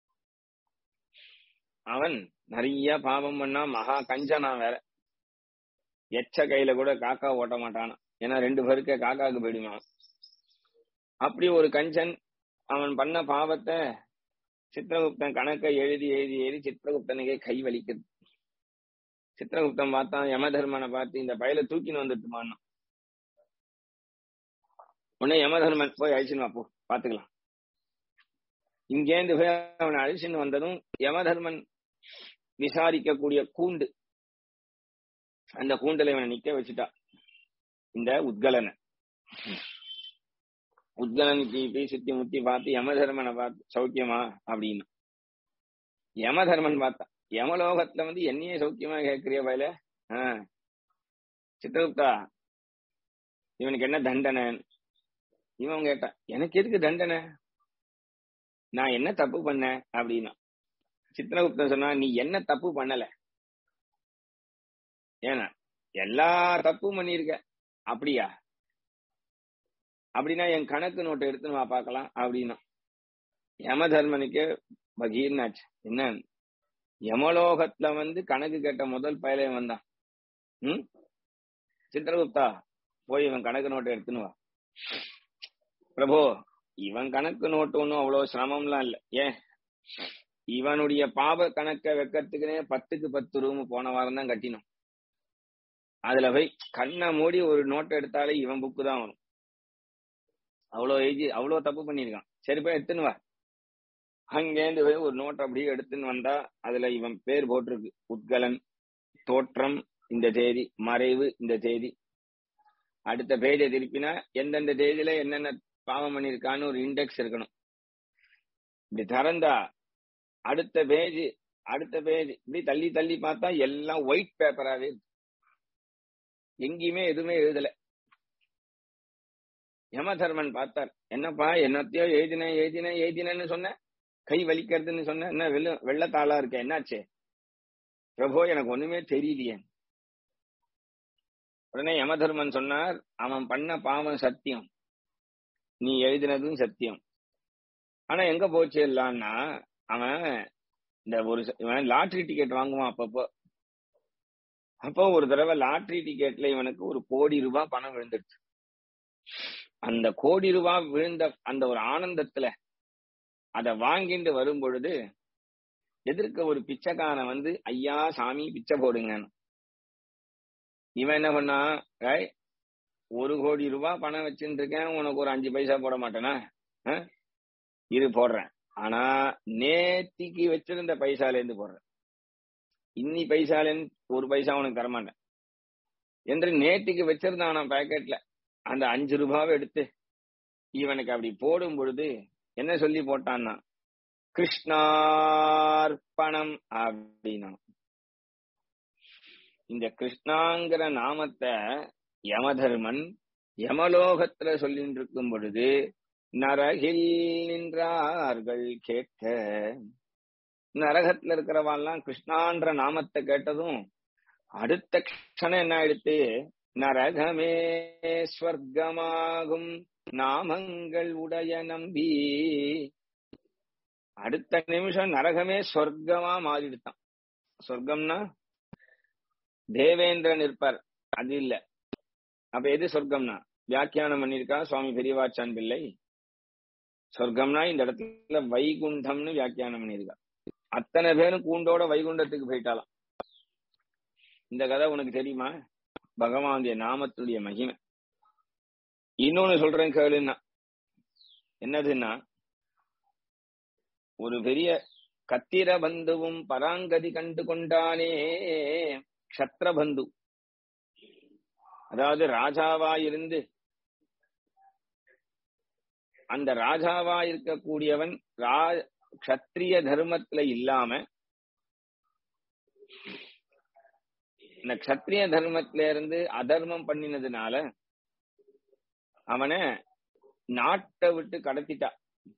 அவன் நிறைய பாவம் பண்ணா மகா கஞ்சனா வேற எச்ச கையில கூட காக்கா ஓட்ட மாட்டானா ஏன்னா ரெண்டு பேருக்க காக்காக்கு போயிடுமா அப்படி ஒரு கஞ்சன் அவன் பண்ண பாவத்தை சித்திரகுப்தன் கணக்கை எழுதி எழுதி எழுதி சித்திரகுப்தனுக்கே கை வலிக்குது சித்திரகுப்தன் பார்த்தான் யமதர்மனை பார்த்து இந்த பயல தூக்கின்னு வந்துட்டுமான்னு உடனே யமதர்மன் போய் அழிச்சுன்னு வா போ பாத்துக்கலாம் இங்கேருந்து போய் அவனை அழிச்சுன்னு வந்ததும் யமதர்மன் விசாரிக்கக்கூடிய கூண்டு அந்த கூண்டுல இவனை நிக்க வச்சுட்டா இந்த உத்கலனை உத்கலனுக்கு போய் சுத்தி முத்தி பார்த்து யமதர்மனை பார்த்து சௌக்கியமா அப்படின்னு யமதர்மன் பார்த்தான் யமலோகத்துல வந்து என்னையே சௌக்கியமா கேட்கிறிய பயல ஆஹ் சித்திரகுப்தா இவனுக்கு என்ன தண்டனை இவன் கேட்டான் எனக்கு எதுக்கு தண்டனை நான் என்ன தப்பு பண்ணேன் அப்படின்னா சித்திரகுப்தன் சொன்னா நீ என்ன தப்பு பண்ணல ஏன்னா எல்லா தப்பும் பண்ணிருக்க அப்படியா அப்படின்னா என் கணக்கு நோட்டை எடுத்துன்னு வா பார்க்கலாம் அப்படின்னா யம தர்மனுக்கு பகீர்னாச்சு என்ன யமலோகத்துல வந்து கணக்கு கேட்ட முதல் பயலையும் வந்தான் ம் சித்திரகுப்தா போய் இவன் கணக்கு நோட்டை எடுத்துன்னு வா பிரபு இவன் கணக்கு நோட்டு ஒன்றும் அவ்வளவு சிரமம்லாம் இல்ல ஏன் இவனுடைய பாவ கணக்கை வைக்கிறதுக்குனே பத்துக்கு பத்து ரூம் போன வாரம் தான் கட்டினோம் அதுல போய் கண்ணை மூடி ஒரு நோட்டை எடுத்தாலே இவன் புக்கு தான் வரும் அவ்வளோ எழுதி அவ்வளோ தப்பு பண்ணியிருக்கான் சரி போய் எடுத்துன்னு வா அங்கேருந்து போய் ஒரு நோட் அப்படியே எடுத்துன்னு வந்தா அதுல இவன் பேர் போட்டிருக்கு உத்கலன் தோற்றம் இந்த தேதி மறைவு இந்த தேதி அடுத்த பேஜை திருப்பினா எந்தெந்த தேதியில என்னென்ன பாவம் பண்ணிருக்கான்னு ஒரு இண்டெக்ஸ் இருக்கணும் இப்படி திறந்தா அடுத்த பேஜ் அடுத்த பேஜ் இப்படி தள்ளி தள்ளி பார்த்தா எல்லாம் ஒயிட் பேப்பராவே இருக்கு எங்கேயுமே எதுவுமே எழுதல யமதர்மன் பார்த்தார் என்னப்பா என்னத்தையோ எழுதினேன் எழுதினேன் எழுதினேன்னு சொன்ன கை வலிக்கிறதுன்னு சொன்ன என்ன வெள்ள வெள்ளத்தாளா இருக்க என்னாச்சு பிரபோ எனக்கு ஒண்ணுமே தெரியலையே உடனே யமதர்மன் சொன்னார் அவன் பண்ண பாவம் சத்தியம் நீ எழுதினதும் சத்தியம் ஆனா எங்க போச்சு இல்லான்னா அவன் இந்த ஒரு ச- இவன் லாட்டரி டிக்கெட் வாங்குவான் அப்பப்போ அப்போ ஒரு தடவை லாட்டரி டிக்கெட்ல இவனுக்கு ஒரு கோடி ரூபாய் பணம் விழுந்துடுச்சு அந்த கோடி ரூபாய் விழுந்த அந்த ஒரு ஆனந்தத்துல அத வாங்கிட்டு வரும் பொழுது எதிர்க்க ஒரு பிச்சைக்காரன் வந்து ஐயா சாமி பிச்சை போடுங்க இவன் என்ன பண்ணா "ஏய், ஒரு கோடி ரூபாய் பணம் வச்சுட்டு இருக்கேன் உனக்கு ஒரு அஞ்சு பைசா போட மாட்டேனா ஆ? இரு போடுறேன் ஆனா நேத்திக்கு வச்சிருந்த பைசால இருந்து போடுறேன் இன்னி பைசால இருந்து ஒரு பைசா உனக்கு தரமாட்டேன் என்று நேத்திக்கு வச்சிருந்தானா பாக்கெட்ல அந்த அஞ்சு ரூபாவை எடுத்து இவனுக்கு அப்படி போடும் பொழுது என்ன சொல்லி போட்டான்னா கிருஷ்ணார்ப்பணம் அப்படின்னா இந்த கிருஷ்ணாங்கிற நாமத்தை யமதர்மன் யமலோகத்துல சொல்லிட்டு இருக்கும் பொழுது நரகில் நின்றார்கள் கேட்க நரகத்துல இருக்கிறவாள்லாம் கிருஷ்ணான்ற நாமத்தை கேட்டதும் அடுத்த க்ஷணம் என்ன ஆயிடுத்து நரகமே ஸ்வர்க்கமாகும் நாமங்கள் உடைய நம்பி அடுத்த நிமிஷம் நரகமே சொர்க்கமா மாறிடுத்தான் சொர்க்கம்னா தேவேந்திரன் இருப்பார் அது இல்ல அப்ப எது சொர்க்கம்னா வியாக்கியானம் பண்ணிருக்கா சுவாமி பெரியவாச்சான் பிள்ளை சொர்க்கம்னா இந்த இடத்துல வைகுண்டம்னு வியாக்கியானம் பண்ணிருக்கா அத்தனை பேரும் கூண்டோட வைகுண்டத்துக்கு போயிட்டாலாம் இந்த கதை உனக்கு தெரியுமா பகவானுடைய நாமத்துடைய மகிமை இன்னொன்னு சொல்றேன் கேளுன்னா என்னதுன்னா ஒரு பெரிய கத்திர பந்துவும் பராங்கதி கண்டு கொண்டானே க்ஷத்ரபந்து அதாவது ராஜாவா இருந்து அந்த ராஜாவா இருக்கக்கூடியவன் ரா க்ஷத்ரிய தர்மத்துல இல்லாம இந்த க்ஷத்ரிய தர்மத்துல இருந்து அதர்மம் பண்ணினதுனால அவனை நாட்டை விட்டு கடத்திட்டா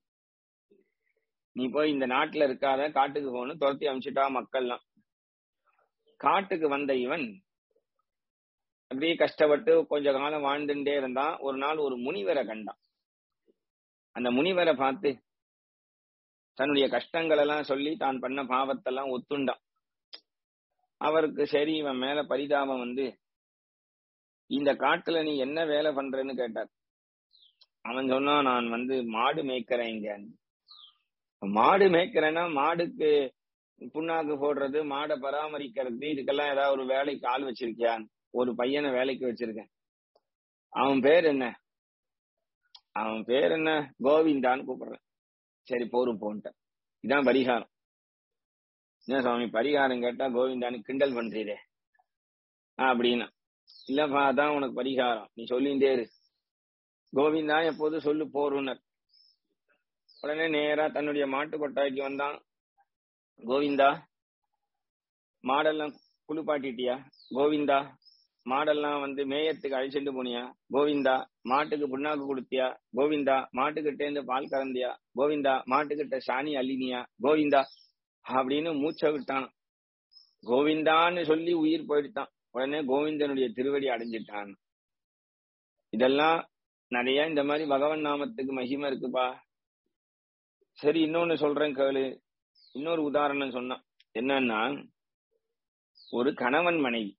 நீ போய் இந்த நாட்டுல இருக்காத காட்டுக்கு போகணும் துரத்தி அமிச்சிட்டா மக்கள்லாம் காட்டுக்கு வந்த இவன் அப்படியே கஷ்டப்பட்டு கொஞ்ச காலம் வாழ்ந்துட்டே இருந்தான் ஒரு நாள் ஒரு முனிவரை கண்டான் அந்த முனிவரை பார்த்து தன்னுடைய கஷ்டங்கள் எல்லாம் சொல்லி தான் பண்ண பாவத்தெல்லாம் ஒத்துண்டான் அவருக்கு சரி இவன் மேல பரிதாபம் வந்து இந்த காட்டுல நீ என்ன வேலை பண்றேன்னு கேட்டார் அவன் சொன்னான் நான் வந்து மாடு மேய்க்கிறேன் இங்க மாடு மேய்க்கிறேன்னா மாடுக்கு புண்ணாக்கு போடுறது மாடை பராமரிக்கிறது இதுக்கெல்லாம் ஏதாவது ஒரு வேலைக்கு ஆள் வச்சிருக்கியா ஒரு பையனை வேலைக்கு வச்சிருக்கேன் அவன் பேர் என்ன அவன் பேர் என்ன கோவிந்தான்னு கூப்பிடுறேன் சரி போரும் போன்ட்டேன் இதான் பரிகாரம் என்ன சுவாமி பரிகாரம் கேட்டா கோவிந்தான்னு கிண்டல் பண்றீரே அப்படின்னா இல்லப்பா அதான் உனக்கு பரிகாரம் நீ சொல்லிட்டே இரு கோவிந்தா எப்போது சொல்லு போருனர் உடனே நேரா தன்னுடைய மாட்டு கொட்டாய்க்கு வந்தான் கோவிந்தா மாடெல்லாம் குளிப்பாட்டிட்டியா கோவிந்தா மாடெல்லாம் வந்து மேயத்துக்கு அழிச்சுட்டு போனியா கோவிந்தா மாட்டுக்கு புண்ணாக்கு கொடுத்தியா கோவிந்தா மாட்டுக்கிட்ட இருந்து பால் கறந்தியா கோவிந்தா மாட்டுக்கிட்ட சாணி அள்ளினியா கோவிந்தா அப்படின்னு மூச்சை விட்டான் கோவிந்தான்னு சொல்லி உயிர் போயிடுத்தான் உடனே கோவிந்தனுடைய திருவடி அடைஞ்சிட்டான் இதெல்லாம் நிறைய இந்த மாதிரி பகவன் நாமத்துக்கு மகிமை இருக்குப்பா சரி இன்னொன்னு சொல்றேன் கேளு இன்னொரு உதாரணம் சொன்னான் என்னன்னா ஒரு கணவன் மனைவி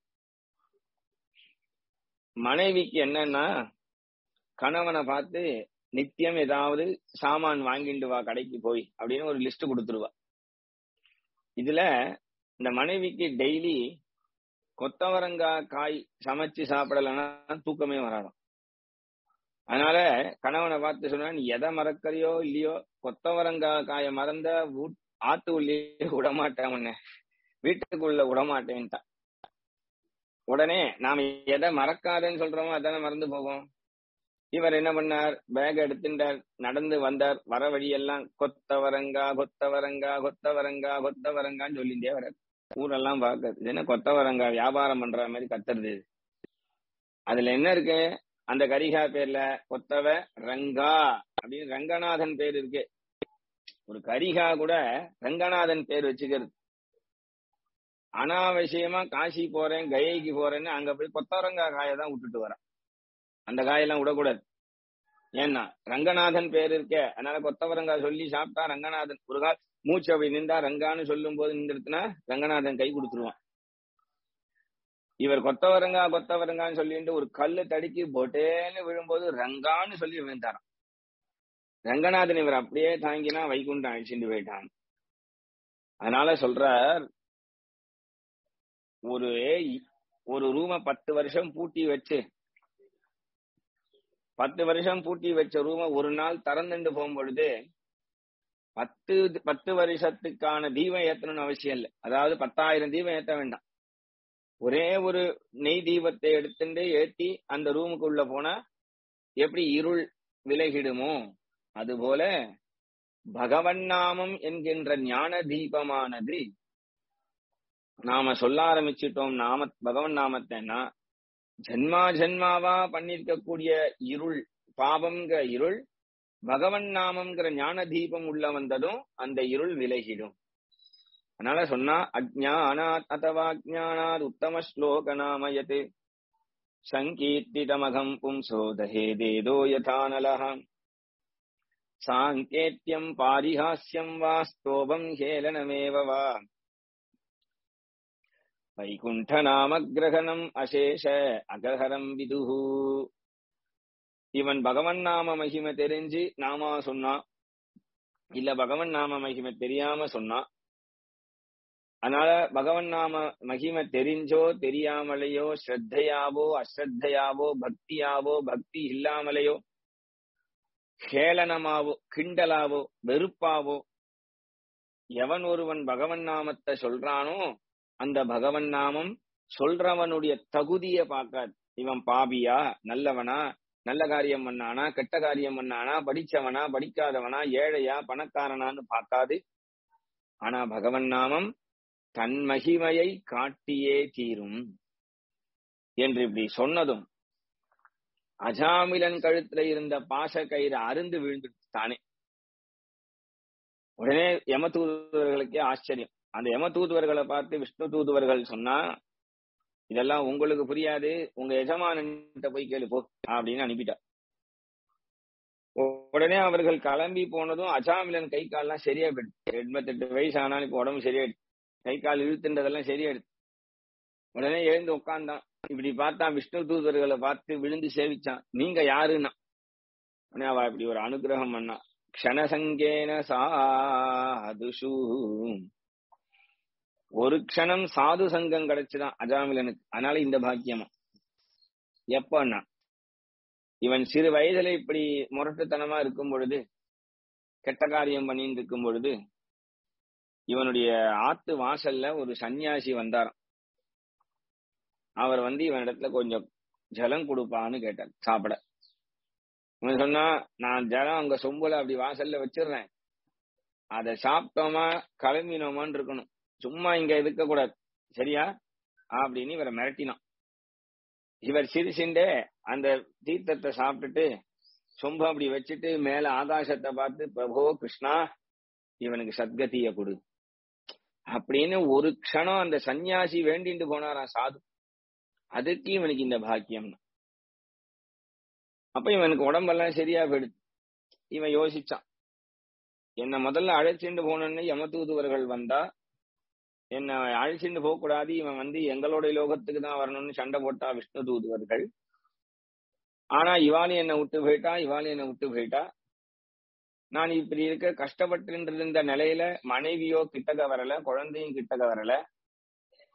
மனைவிக்கு என்னன்னா கணவனை பார்த்து நித்தியம் ஏதாவது சாமான் வாங்கிட்டு வா கடைக்கு போய் அப்படின்னு ஒரு லிஸ்ட் கொடுத்துருவா இதுல இந்த மனைவிக்கு டெய்லி கொத்தவரங்காய் காய் சமைச்சு சாப்பிடலன்னா தூக்கமே வராதாம் அதனால கணவனை பார்த்து சொன்னா நீ எதை மறக்கறியோ இல்லையோ கொத்தவரங்காய் காய மறந்த ஊ- ஆத்து உள்ளே விடமாட்டேன் உன்னை வீட்டுக்குள்ள விடமாட்டேன்ட்டா உடனே நாம எதை மறக்காதேன்னு சொல்றோமோ அதானே மறந்து போகும் இவர் என்ன பண்ணார் பேக் எடுத்துட்டார் நடந்து வந்தார் வர வழியெல்லாம் கொத்தவரங்கா கொத்தவரங்கா கொத்தவரங்கா கொத்தவரங்கான்னு சொல்லிட்டே வர ஊரெல்லாம் பார்க்கறது இது என்ன கொத்தவரங்கா வியாபாரம் பண்ற மாதிரி கத்துறது இது. அதுல என்ன இருக்கு அந்த கரிகா பேர்ல கொத்தவ ரங்கா அப்படின்னு ரங்கநாதன் பேர் இருக்கு ஒரு கரிகா கூட ரங்கநாதன் பேர் வச்சுக்கிறது அனாவசியமா காசி போறேன் கயைக்கு போறேன்னு அங்க போய் கொத்தவரங்கா காயை தான் விட்டுட்டு வரேன் அந்த காயெல்லாம் விடக்கூடாது ஏன்னா ரங்கநாதன் பேர் இருக்கே அதனால கொத்தவரங்கா சொல்லி சாப்பிட்டா ரங்கநாதன் ஒரு கால் மூச்சு அப்படி நின்றா ரங்கான்னு சொல்லும் போது நின்றுட்டுனா ரங்கநாதன் கை கொடுத்துருவான் இவர் கொத்தவரங்கா கொத்தவரங்கான்னு சொல்லிட்டு ஒரு கல்லு தடுக்கி பொட்டேன்னு விழும்போது ரங்கான்னு சொல்லி விழுந்தாராம் ரங்கநாதன் இவர் அப்படியே தாங்கினா வைகுண்டம் அழிச்சுட்டு போயிட்டான் அதனால சொல்றார் ஒரு ஒரு ரூம பத்து வருஷம் பூட்டி வச்சு பத்து வருஷம் பூட்டி வச்ச ரூம ஒரு நாள் திறந்துட்டு போகும்பொழுது பத்து பத்து வருஷத்துக்கான தீபம் ஏத்தணும்னு அவசியம் இல்லை அதாவது பத்தாயிரம் தீபம் ஏத்த வேண்டாம் ஒரே ஒரு நெய் தீபத்தை எடுத்துட்டு ஏத்தி அந்த ரூமுக்குள்ள போனா எப்படி இருள் விலகிடுமோ அதுபோல பகவன் நாமம் என்கின்ற ஞான தீபமானது நாம சொல்ல ஆரம்பிச்சிட்டோம் நாம பகவன் நாமத்தைன்னா ஜன்மா ஜன்மாவா பண்ணிருக்கக்கூடிய இருள் பாவம்ங்கிற இருள் பகவன் நாமம்ங்கிற ஞான தீபம் உள்ள வந்ததும் அந்த இருள் விலகிடும் அதனால சொன்னா அஜ்ஞானாத் அதவா அஜ்ஞானாத் உத்தம ஸ்லோக நாமயத் சங்கீர்த்திதமகம் பும்சோ தஹேதேதோ யதானலः சாங்கேத்யம் பாரிஹாஸ்யம் வா ஸ்தோபம் ஹேளனமேவ வா வைகுண்டநாமகிரகணம் அசேஷ அகஹரம் விதுஹு இவன் பகவன் நாம மகிமை தெரிஞ்சு நாமா சொன்னா இல்ல பகவன் நாம மகிமை தெரியாம சொன்னா அதனால பகவன் நாம மகிமை தெரிஞ்சோ தெரியாமலையோ ஸ்ரத்தையாவோ அஸ்ரத்தையாவோ பக்தியாவோ பக்தி இல்லாமலையோ கேளனமாவோ கிண்டலாவோ வெறுப்பாவோ எவன் ஒருவன் பகவன் நாமத்தை சொல்றானோ அந்த பகவன் நாமம் சொல்றவனுடைய தகுதிய பார்க்காது இவன் பாபியா நல்லவனா நல்ல காரியம் பண்ணானா கெட்ட காரியம் பண்ணானா படிச்சவனா படிக்காதவனா ஏழையா பணக்காரனான்னு பார்க்காது ஆனா பகவன் நாமம் தன் மகிமையை காட்டியே தீரும் என்று இப்படி சொன்னதும் அஜாமிலன் கழுத்துல இருந்த பாச கயிறு அருந்து விழுந்து தானே உடனே யம தூதுவர்களுக்கே ஆச்சரியம் அந்த யம தூதுவர்களை பார்த்து விஷ்ணு தூதுவர்கள் சொன்னா இதெல்லாம் உங்களுக்கு புரியாது உங்க எஜமானன்கிட்ட போய் கேளு போ அப்படின்னு அனுப்பிட்டா உடனே அவர்கள் கிளம்பி போனதும் அஜாமிலன் கை கால்லாம் சரியா போயிடுச்சு எண்பத்தெட்டு வயசு ஆனாலும் இப்ப உடம்பு சரியாயிடுச்சு கை கால் இழுத்துன்றதெல்லாம் சரியாயிடுச்சு உடனே எழுந்து உட்கார்ந்தான் இப்படி பார்த்தான் விஷ்ணு தூதர்களை பார்த்து விழுந்து சேவிச்சான் நீங்க யாருன்னா உடனே அவ இப்படி ஒரு அனுகிரகம் பண்ணா க்ஷணசங்கேன சாதுஷு ஒரு க்ஷணம் சாது சங்கம் கிடைச்சுதான் அஜாமிலனுக்கு அதனால இந்த பாக்கியமா எப்பன்னா இவன் சிறு வயதுல இப்படி முரட்டுத்தனமா இருக்கும் பொழுது கெட்ட காரியம் பண்ணிட்டு இருக்கும் பொழுது இவனுடைய ஆத்து வாசல்ல ஒரு சன்னியாசி வந்தாராம் அவர் வந்து இவன் இடத்துல கொஞ்சம் ஜலம் கொடுப்பான்னு கேட்டார் சாப்பிட இவன் சொன்னா நான் ஜலம் அங்க சொம்புல அப்படி வாசல்ல வச்சிடுறேன் அதை சாப்பிட்டோமா கிளம்பினோமான்னு இருக்கணும் சும்மா இங்க இருக்க கூடாது சரியா அப்படின்னு இவரை மிரட்டினான் இவர் சிரிச்சுண்டே அந்த தீர்த்தத்தை சாப்பிட்டுட்டு சொம்ப அப்படி வச்சுட்டு மேல ஆகாசத்தை பார்த்து பிரபோ கிருஷ்ணா இவனுக்கு சத்கதிய கொடு அப்படின்னு ஒரு க்ஷணம் அந்த சன்னியாசி வேண்டிட்டு போனாராம் சாது அதுக்கு இவனுக்கு இந்த பாக்கியம் அப்ப இவனுக்கு உடம்பெல்லாம் சரியா போயிடுது இவன் யோசிச்சான் என்ன முதல்ல அழைச்சிட்டு போனோன்னு யமதூதுவர்கள் வந்தா என்ன அழைச்சிட்டு போக கூடாது இவன் வந்து எங்களுடைய லோகத்துக்கு தான் வரணும்னு சண்டை போட்டா விஷ்ணு தூதுவர்கள் ஆனா இவாளி என்ன விட்டு போயிட்டா இவாளி என்ன விட்டு போயிட்டா நான் இப்படி இருக்க கஷ்டப்பட்டு இருந்த நிலையில மனைவியோ கிட்டக்க வரல குழந்தையும் கிட்டக்க வரல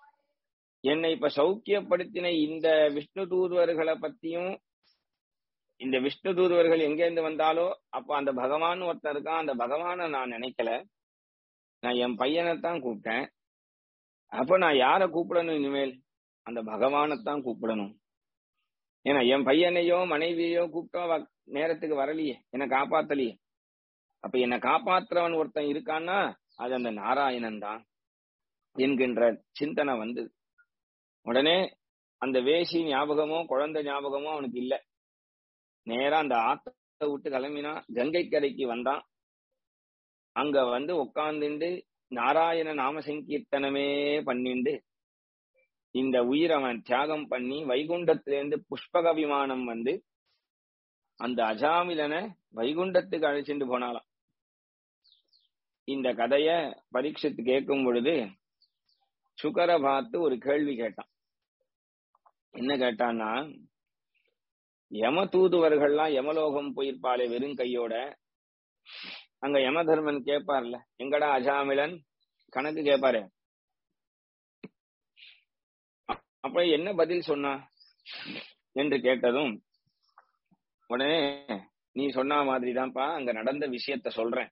என்னை இப்ப சௌக்கியப்படுத்தின இந்த விஷ்ணு தூதுவர்களை பத்தியும் இந்த விஷ்ணு தூதுவர்கள் எங்கேருந்து வந்தாலோ அப்ப அந்த பகவான் ஒருத்தன் இருக்கான் அந்த பகவானை நான் நினைக்கல நான் என் பையனைத்தான் கூப்பிட்டேன் அப்ப நான் யார கூப்பிடணும் இனிமேல் அந்த பகவானைத்தான் கூப்பிடணும் ஏன்னா என் பையனையோ மனைவியோ கூப்பிட்டோ அவ நேரத்துக்கு வரலையே என்னை காப்பாத்தலையே அப்ப என்னை காப்பாத்துறவன் ஒருத்தன் இருக்கான்னா அது அந்த நாராயணன் தான் என்கின்ற சிந்தனை வந்து உடனே அந்த வேசி ஞாபகமோ குழந்தை ஞாபகமோ அவனுக்கு இல்ல நேரா அந்த ஆத்த விட்டு கிளம்பினா கங்கை கரைக்கு வந்தான் அங்க வந்து உட்கார்ந்துண்டு நாராயண நாம சங்கீர்த்தனமே பண்ணிண்டு இந்த உயிர் அவன் தியாகம் பண்ணி வைகுண்டத்திலிருந்து புஷ்பக விமானம் வந்து அந்த அஜாமிலனை வைகுண்டத்துக்கு அழைச்சிட்டு போனாலாம் இந்த கதைய பரீட்சித்து கேட்கும் பொழுது சுகரை பார்த்து ஒரு கேள்வி கேட்டான் என்ன கேட்டான்னா யம தூதுவர்கள்லாம் யமலோகம் போயிருப்பாளே வெறும் கையோட அங்க யம தர்மன் கேட்பார்ல எங்கடா அஜாமிலன் கணக்கு கேட்பாரு அப்ப என்ன பதில் சொன்னா என்று கேட்டதும் உடனே நீ சொன்ன மாதிரிதான்ப்பா அங்க நடந்த விஷயத்த சொல்றேன்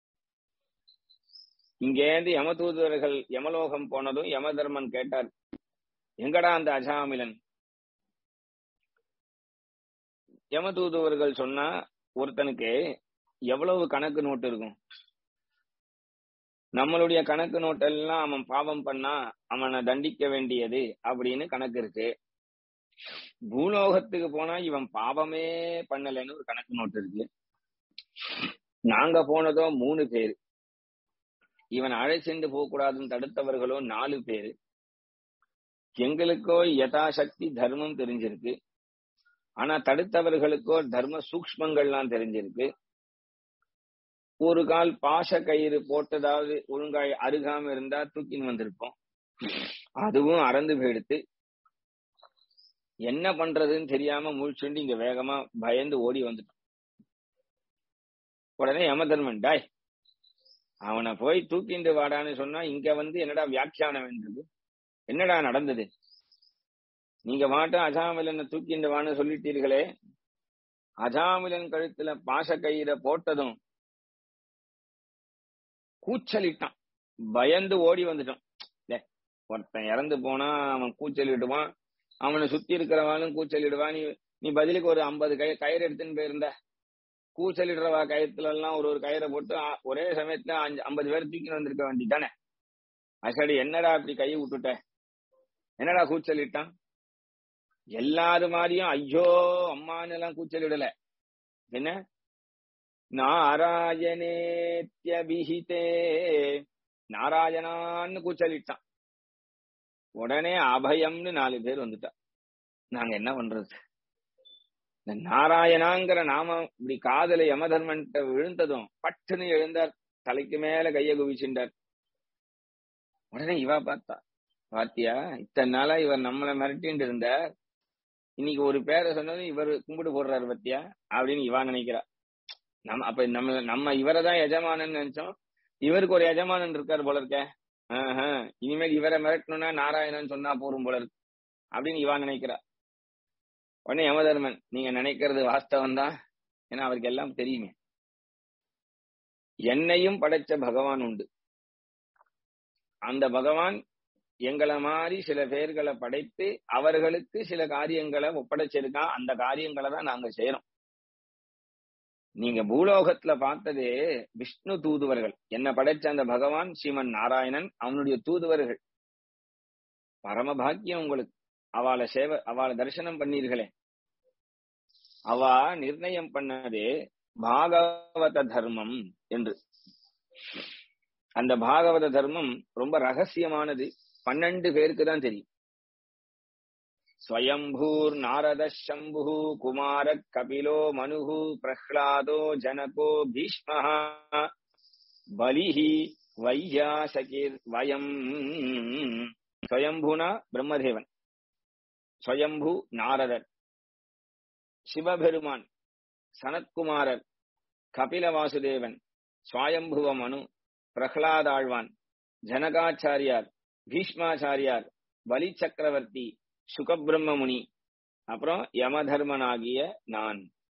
இங்கேருந்து யம தூதுவர்கள் யமலோகம் போனதும் யம தர்மன் கேட்டார் எங்கடா அந்த அஜாமிலன் யம தூதுவர்கள் சொன்னா ஒருத்தனுக்கு எவ்வளவு கணக்கு நோட்டு இருக்கும் நம்மளுடைய கணக்கு நோட்டெல்லாம் அவன் பாவம் பண்ணா அவனை தண்டிக்க வேண்டியது அப்படின்னு கணக்கு இருக்கு பூலோகத்துக்கு போனா இவன் பாவமே பண்ணலைன்னு ஒரு கணக்கு நோட்டு இருக்கு நாங்க போனதோ மூணு பேரு இவன் அழைச்சிட்டு போக கூடாதுன்னு தடுத்தவர்களோ நாலு பேரு எங்களுக்கோ யதாசக்தி தர்மம் தெரிஞ்சிருக்கு ஆனா தடுத்தவர்களுக்கோ தர்ம சூக்மங்கள்லாம் தெரிஞ்சிருக்கு ஒரு கால் பாச கயிறு போட்டதாவது ஒழுங்காய் அருகாம இருந்தா தூக்கின்னு வந்திருப்போம் அதுவும் அறந்து போயிடுத்து என்ன பண்றதுன்னு தெரியாம முழிச்சுண்டு இங்க வேகமா பயந்து ஓடி வந்துட்டோம் உடனே யமதர்மன் டாய் அவனை போய் தூக்கிண்டு வாடான்னு சொன்னா இங்க வந்து என்னடா வியாக்கியானம் என்றது என்னடா நடந்தது நீங்க மாட்டும் அஜாமிலனை தூக்கிண்டு வான்னு சொல்லிட்டீர்களே அஜாமிலன் கழுத்துல பாச கயிறை போட்டதும் கூச்சலிட்டான் பயந்து ஓடி வந்துட்டான் ஒருத்தன் இறந்து போனா அவன் கூச்சலிடுவான் அவனை சுத்தி இருக்கிறவாலும் கூச்சலிடுவான் நீ நீ பதிலுக்கு ஒரு ஐம்பது கய கயிறு எடுத்துன்னு போயிருந்த கூச்சலிடுறவா கயத்துல எல்லாம் ஒரு ஒரு கயிறை போட்டு ஒரே சமயத்துல அஞ்சு ஐம்பது பேர் தூக்கின்னு வந்திருக்க வேண்டியதானே அசடி என்னடா அப்படி கையை விட்டுட்ட என்னடா கூச்சலிட்டான் எல்லாரு மாதிரியும் ஐயோ அம்மான்னு எல்லாம் கூச்சலிடல என்ன நாராயணேத்யபிஹிதே நாராயணான்னு கூச்சலிட்டான் உடனே அபயம்னு நாலு பேர் வந்துட்டா நாங்க என்ன பண்றது இந்த நாராயணாங்கிற நாமம் இப்படி காதல யமதர்மன்ட்ட விழுந்ததும் பட்டுன்னு எழுந்தார் தலைக்கு மேல கைய குவிச்சுட்டார் உடனே இவா பார்த்தா பாத்தியா இத்தனை நாளா இவர் நம்மள மிரட்டின்னு இருந்தார் இன்னைக்கு ஒரு பேரை சொன்னதும் இவர் கும்பிடு போடுறாரு பத்தியா அப்படின்னு இவா நினைக்கிறா நம்ம அப்ப நம்ம நம்ம இவரை தான் எஜமானன்னு நினைச்சோம் இவருக்கு ஒரு எஜமானன் இருக்காரு போல இருக்க இனிமேல் இவரை மிரட்டணும்னா நாராயணன் சொன்னா போரும் போல இருக்கு அப்படின்னு இவா நினைக்கிறா உடனே யமதர்மன் நீங்க நினைக்கிறது வாஸ்தவம் தான் ஏன்னா அவருக்கு எல்லாம் தெரியுமே என்னையும் படைச்ச பகவான் உண்டு அந்த பகவான் எங்களை மாதிரி சில பேர்களை படைத்து அவர்களுக்கு சில காரியங்களை ஒப்படைச்சிருக்கான் அந்த காரியங்களை தான் நாங்க செய்யறோம் நீங்க பூலோகத்துல பார்த்தது விஷ்ணு தூதுவர்கள் என்ன படைச்ச அந்த பகவான் ஸ்ரீமன் நாராயணன் அவனுடைய தூதுவர்கள் பரம பாக்கியம் உங்களுக்கு அவளை சேவை அவளை தரிசனம் பண்ணீர்களே அவ நிர்ணயம் பண்ணது பாகவத தர்மம் என்று அந்த பாகவத தர்மம் ரொம்ப ரகசியமானது பன்னெண்டு பேருக்கு தான் தெரியும் ஸ்வயம்பூர் நாரத சம்பு குமார கபிலோ மனுகு பிரஹ்லாதோ ஜனகோ பீஷ்ம பலிஹி வையாசகிர் வயம் ஸ்வயம்புனா பிரம்மதேவன் ஸ்வயம்பு நாரதர் சிவபெருமான் சனத்குமாரர் கபில வாசுதேவன் சுவாயம்புவ மனு பிரஹ்லாதாழ்வான் ஜனகாச்சாரியார் பீஷ்மாச்சாரியார் பலி சக்கரவர்த்தி சுகபிரம்ம முனி அப்புறம் யமதர்மனாகிய நான்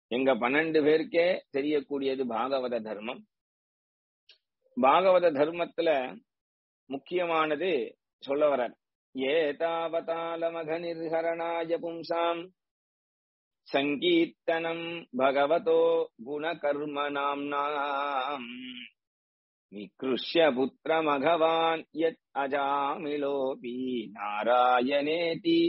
எங்க பன்னெண்டு பேருக்கே தெரியக்கூடியது பாகவத தர்மம் பாகவத தர்மத்துல முக்கியமானது சொல்ல வர ஏதாவதாலமக நிர்ஹரணாய பும்சாம் சங்கீர்த்தனம் பகவதோ குணகர்மணாம் விக்ருஷ்ய புத்திரமகவான் யத் அஜாமிலோபி நாராயணேதி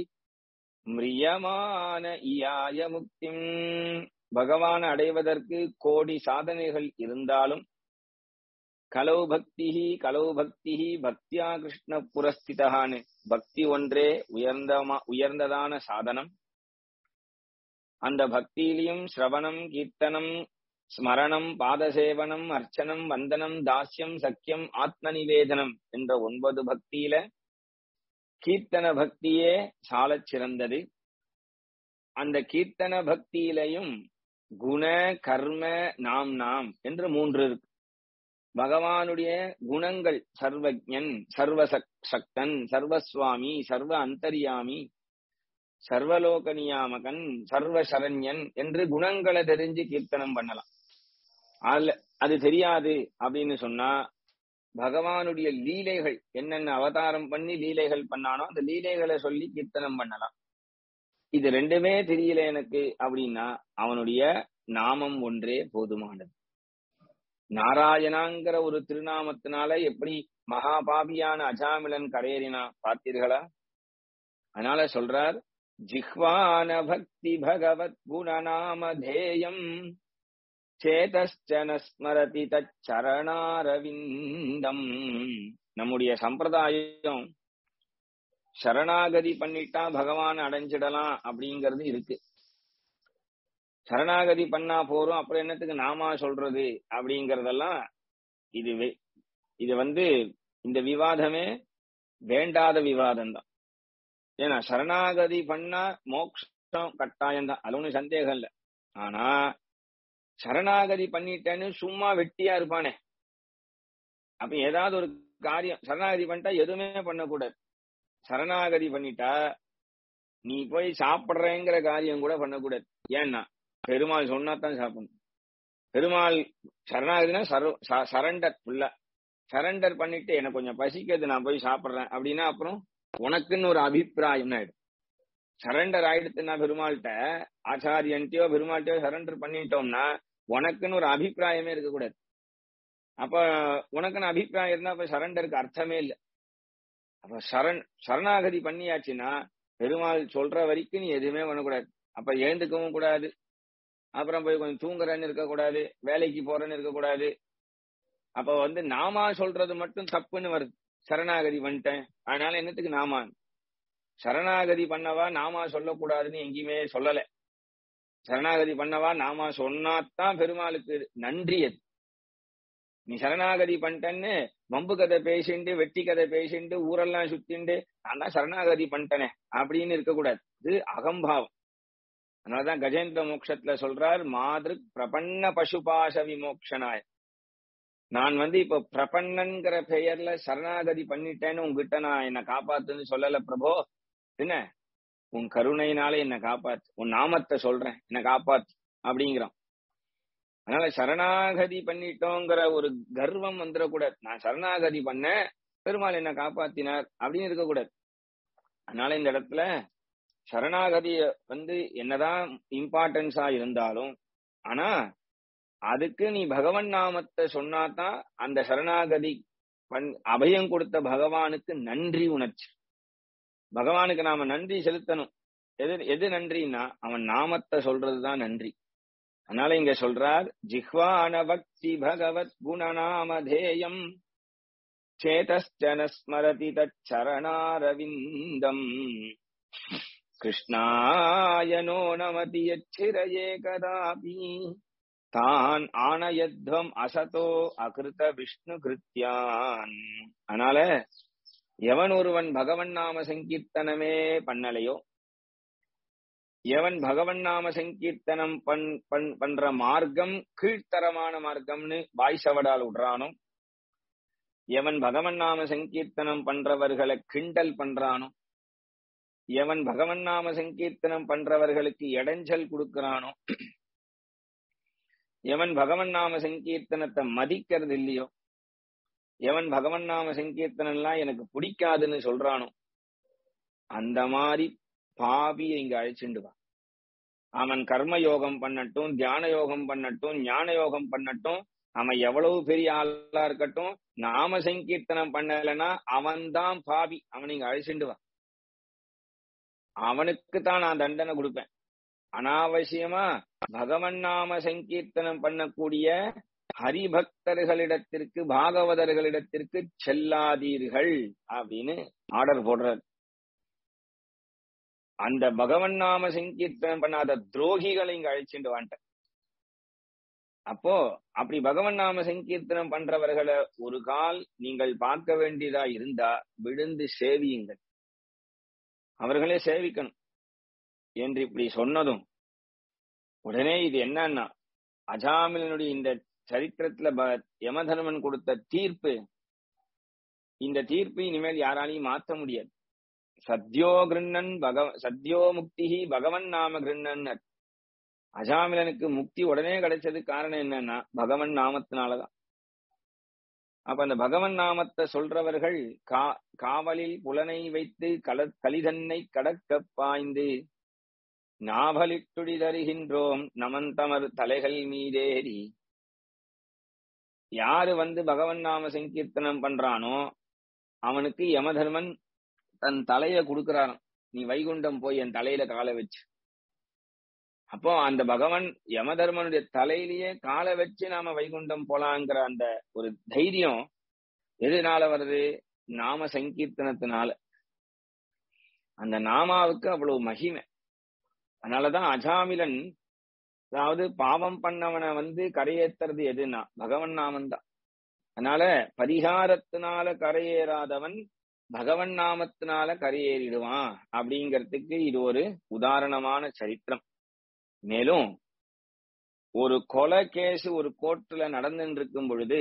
மிரியமான இயாய முக்திம் பகவான் அடைவதற்கு கோடி சாதனைகள் இருந்தாலும் கலவு பக்தி கலவு பக்தி பக்தியா கிருஷ்ண புரஸ்திதான்னு பக்தி ஒன்றே உயர்ந்தமா உயர்ந்ததான சாதனம் அந்த பக்தியிலையும் சிரவணம் கீர்த்தனம் ஸ்மரணம் பாதசேவனம் அர்ச்சனம் வந்தனம் தாஸ்யம் சக்கியம் ஆத்ம நிவேதனம் என்ற ஒன்பது பக்தியில கீர்த்தன பக்தியே சாலச் சிறந்தது அந்த கீர்த்தன பக்தியிலையும் குண கர்ம நாம் நாம் என்று மூன்று இருக்கு பகவானுடைய குணங்கள் சர்வஜன் சர்வ சக்தன் சர்வஸ்வாமி சர்வ அந்தரியாமி சர்வலோக நியாமகன் சர்வ சரண்யன் என்று குணங்களை தெரிஞ்சு கீர்த்தனம் பண்ணலாம் அதுல அது தெரியாது அப்படின்னு சொன்னா பகவானுடைய லீலைகள் என்னென்ன அவதாரம் பண்ணி லீலைகள் பண்ணானோ அந்த லீலைகளை சொல்லி கீர்த்தனம் பண்ணலாம் இது ரெண்டுமே தெரியல எனக்கு அப்படின்னா அவனுடைய நாமம் ஒன்றே போதுமானது நாராயணாங்கிற ஒரு திருநாமத்தினால எப்படி மகாபாபியான அஜாமிலன் கரையேறினா பார்த்தீர்களா அதனால சொல்றார் ஜிஹ்வான பக்தி பகவத் குணநாமதேயம் சேதஸ்சன ஸ்மரதி தச்சரணாரவிந்தம் நம்முடைய சம்பிரதாயம் சரணாகதி பண்ணிட்டா பகவான் அடைஞ்சிடலாம் அப்படிங்கிறது இருக்கு சரணாகதி பண்ணா போறோம் அப்புறம் என்னத்துக்கு நாமா சொல்றது அப்படிங்கறதெல்லாம் இது இது வந்து இந்த விவாதமே வேண்டாத விவாதம் தான் ஏன்னா சரணாகதி பண்ணா மோட்சம் கட்டாயம் தான் அது ஒன்றும் சந்தேகம் இல்லை ஆனா சரணாகதி பண்ணிட்டேன்னு சும்மா வெட்டியா இருப்பானே அப்ப ஏதாவது ஒரு காரியம் சரணாகதி பண்ணிட்டா எதுவுமே பண்ணக்கூடாது சரணாகதி பண்ணிட்டா நீ போய் சாப்பிடுறேங்கிற காரியம் கூட பண்ணக்கூடாது ஏன்னா பெருமாள் சொன்னாதான் சாப்பிடணும் பெருமாள் சரணாகதினா சரண்டர் ஃபுல்லா சரண்டர் பண்ணிட்டு எனக்கு கொஞ்சம் பசிக்கிறது நான் போய் சாப்பிடுறேன் அப்படின்னா அப்புறம் உனக்குன்னு ஒரு அபிப்பிராயம் ஆயிடும் சரண்டர் ஆயிடுத்துன்னா பெருமாள்கிட்ட ஆச்சாரியன்ட்டையோ பெருமாள்கிட்டயோ சரண்டர் பண்ணிட்டோம்னா உனக்குன்னு ஒரு அபிப்பிராயமே இருக்கக்கூடாது அப்ப உனக்குன்னு அபிப்பிராயம் இருந்தா அப்ப சரண்டருக்கு அர்த்தமே இல்லை அப்ப சரண் சரணாகதி பண்ணியாச்சுன்னா பெருமாள் சொல்ற வரைக்கும் நீ எதுவுமே பண்ணக்கூடாது அப்ப எழுந்துக்கவும் கூடாது அப்புறம் போய் கொஞ்சம் தூங்குறேன்னு இருக்கக்கூடாது வேலைக்கு போறேன்னு இருக்கக்கூடாது அப்ப வந்து நாமா சொல்றது மட்டும் தப்புன்னு வருது சரணாகதி பண்ணிட்டேன் அதனால என்னத்துக்கு நாமா சரணாகதி பண்ணவா நாமா சொல்லக்கூடாதுன்னு எங்கேயுமே சொல்லல சரணாகதி பண்ணவா நாமா சொன்னாத்தான் பெருமாளுக்கு நன்றி அது நீ சரணாகதி பண்ணிட்டேன்னு வம்பு கதை பேசிண்டு வெட்டி கதை பேசிண்டு ஊரெல்லாம் சுத்திண்டு நான் தான் சரணாகதி பண்ணிட்டேனே அப்படின்னு இருக்கக்கூடாது இது அகம்பாவம் அதனாலதான் கஜேந்திர மோட்சத்துல சொல்றார் மாதிரி பிரபன்ன பசுபாச விமோக்ஷனாய் நான் வந்து இப்ப பிரபன்னன்கிற பெயர்ல சரணாகதி பண்ணிட்டேன்னு உங்ககிட்ட நான் என்ன காப்பாத்துன்னு சொல்லல பிரபோ என்ன உன் கருணையினால என்ன காப்பாத்து உன் நாமத்தை சொல்றேன் என்ன காப்பாத்து அப்படிங்கிறான் அதனால சரணாகதி பண்ணிட்டோங்கிற ஒரு கர்வம் வந்துடக்கூடாது நான் சரணாகதி பண்ண பெருமாள் என்ன காப்பாத்தினார் அப்படின்னு இருக்கக்கூடாது அதனால இந்த இடத்துல சரணாகதி வந்து என்னதான் இம்பார்ட்டன்ஸா இருந்தாலும் ஆனா அதுக்கு நீ பகவன் நாமத்தை சொன்னாதான் அந்த சரணாகதி பண் அபயம் கொடுத்த பகவானுக்கு நன்றி உணர்ச்சி பகவானுக்கு நாம நன்றி செலுத்தணும் எது எது நன்றின்னா அவன் நாமத்தை சொல்றதுதான் நன்றி அதனால இங்க சொல்றார் ஜிஹ்வான பக்தி பகவத் குணநாமதேயம் சேதஸ்டன ஸ்மரதி தச்சரணாரவிந்தம் கிருஷ்ணாயனோ நமதி எச்சிரயே கதாபி தான் ஆனயத்வம் அசதோ அகிருத விஷ்ணு கிருத்தியான் அதனால எவன் ஒருவன் பகவன் நாம சங்கீர்த்தனமே பண்ணலையோ எவன் பகவன் நாம சங்கீர்த்தனம் பண் பண் பண்ற மார்க்கம் கீழ்த்தரமான மார்க்கம்னு வாய்சவடால் விடுறானோ எவன் பகவன் நாம சங்கீர்த்தனம் பண்றவர்களை கிண்டல் பண்றானோ எவன் பகவன் நாம சங்கீர்த்தனம் பண்றவர்களுக்கு இடைஞ்சல் கொடுக்கிறானோ எவன் பகவன் நாம சங்கீர்த்தனத்தை மதிக்கிறது இல்லையோ எவன் பகவன் நாம சங்கீர்த்தனம் எல்லாம் எனக்கு பிடிக்காதுன்னு சொல்றானோ அந்த மாதிரி பாவியை இங்க அழைச்சிண்டு வா அவன் கர்ம யோகம் பண்ணட்டும் தியான யோகம் பண்ணட்டும் ஞான யோகம் பண்ணட்டும் அவன் எவ்வளவு பெரிய ஆளா இருக்கட்டும் நாம சங்கீர்த்தனம் பண்ணலைன்னா அவன்தான் பாவி அவன் இங்க அழைச்சிண்டு வா அவனுக்கு தான் நான் தண்டனை கொடுப்பேன் அனாவசியமா பகவன் நாம சங்கீர்த்தனம் பண்ணக்கூடிய ஹரிபக்தர்களிடத்திற்கு பாகவதர்களிடத்திற்கு செல்லாதீர்கள் அப்படின்னு ஆர்டர் போடுறார் அந்த பகவன் நாம சங்கீர்த்தனம் பண்ணாத துரோகிகளை இங்க அழைச்சிட்டு வந்துட்டேன் அப்போ அப்படி பகவன் நாம சங்கீர்த்தனம் பண்றவர்களை ஒரு கால் நீங்கள் பார்க்க வேண்டியதா இருந்தா விழுந்து சேவியுங்கள் அவர்களே சேவிக்கணும் என்று இப்படி சொன்னதும் உடனே இது என்னன்னா அஜாமிலனுடைய இந்த சரித்திரத்துல யமதர்மன் கொடுத்த தீர்ப்பு இந்த தீர்ப்பு இனிமேல் யாராலையும் மாற்ற முடியாது சத்யோ கிருண்ணன் பகவ சத்யோ முக்தி பகவன் நாம கிருண்ணன் அஜாமிலனுக்கு முக்தி உடனே கிடைச்சது காரணம் என்னன்னா பகவன் நாமத்தினாலதான் அப்ப அந்த பகவன் நாமத்தை சொல்றவர்கள் கா காவலில் புலனை வைத்து கல கலிதன்னை கடக்க பாய்ந்து நாவலிட்டுடி தருகின்றோம் நமந்தமர் தலைகள் மீதேறி யாரு வந்து பகவன் நாம சங்கீர்த்தனம் பண்றானோ அவனுக்கு யமதர்மன் தன் தலைய கொடுக்கறாராம் நீ வைகுண்டம் போய் என் தலையில காலை வச்சு அப்போ அந்த பகவான் யமதர்மனுடைய தலையிலேயே காலை வச்சு நாம வைகுண்டம் போலாங்கிற அந்த ஒரு தைரியம் எதுனால வருது நாம சங்கீர்த்தனத்தினால அந்த நாமாவுக்கு அவ்வளவு மகிமை அதனாலதான் அஜாமிலன் அதாவது பாவம் பண்ணவனை வந்து கரையேத்துறது எதுனா பகவன் நாமம் தான் அதனால பரிகாரத்தினால கரையேறாதவன் பகவன் நாமத்தினால கரையேறிடுவான் அப்படிங்கிறதுக்கு இது ஒரு உதாரணமான சரித்திரம் மேலும் ஒரு கொலை கேஸ் ஒரு கோர்ட்ல நடந்துட்டு இருக்கும் பொழுது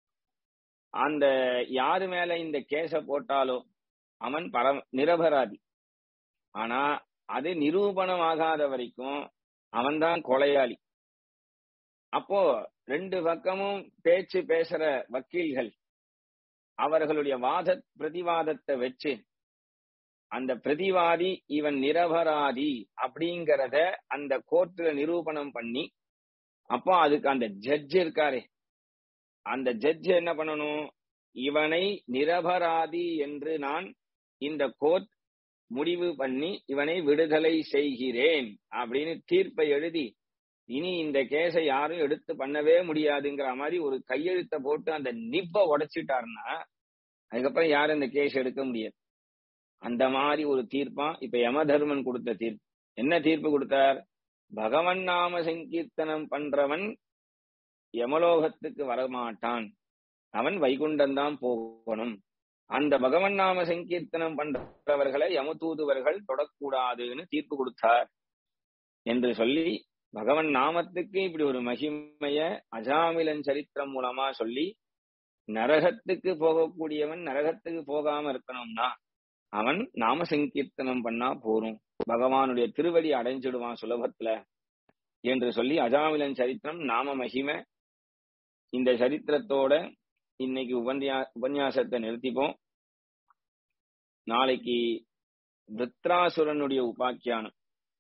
அந்த யாரு மேல இந்த கேஸ போட்டாலோ அவன் பர நிரபராதி ஆனா அது நிரூபணம் ஆகாத வரைக்கும் அவன்தான் கொலையாளி அப்போ ரெண்டு பக்கமும் பேச்சு பேசுற வக்கீல்கள் அவர்களுடைய வாத பிரதிவாதத்தை வச்சு அந்த பிரதிவாதி இவன் நிரபராதி அப்படிங்கறத அந்த கோர்ட்ல நிரூபணம் பண்ணி அப்போ அதுக்கு அந்த ஜட்ஜ் இருக்காரே அந்த ஜட்ஜ் என்ன பண்ணணும் இவனை நிரபராதி என்று நான் இந்த கோர்ட் முடிவு பண்ணி இவனை விடுதலை செய்கிறேன் அப்படின்னு தீர்ப்பை எழுதி இனி இந்த கேஸை யாரும் எடுத்து பண்ணவே முடியாதுங்கிற மாதிரி ஒரு கையெழுத்த போட்டு அந்த நிப்ப உடைச்சிட்டாருன்னா அதுக்கப்புறம் யாரும் இந்த கேஸ் எடுக்க முடியாது அந்த மாதிரி ஒரு தீர்ப்பா இப்ப யமதர்மன் கொடுத்த தீர்ப்பு என்ன தீர்ப்பு கொடுத்தார் பகவன் நாம சங்கீர்த்தனம் பண்றவன் யமலோகத்துக்கு வரமாட்டான் அவன் வைகுண்டம் தான் போகணும் அந்த பகவன் நாம சங்கீர்த்தனம் பண்றவர்களை யமதூதுவர்கள் தொடக்கூடாதுன்னு தீர்ப்பு கொடுத்தார் என்று சொல்லி பகவன் நாமத்துக்கு இப்படி ஒரு மகிமைய அஜாமிலன் சரித்திரம் மூலமா சொல்லி நரகத்துக்கு போகக்கூடியவன் நரகத்துக்கு போகாம இருக்கணும்னா அவன் நாம சங்கீர்த்தனம் பண்ணா போரும் பகவானுடைய திருவடி அடைஞ்சிடுவான் சுலபத்துல என்று சொல்லி அஜாமிலன் சரித்திரம் நாம மகிமை இந்த சரித்திரத்தோட இன்னைக்கு உபன்யா உபன்யாசத்தை நிறுத்திப்போம் நாளைக்கு வித்ராசுரனுடைய உபாக்கியானம்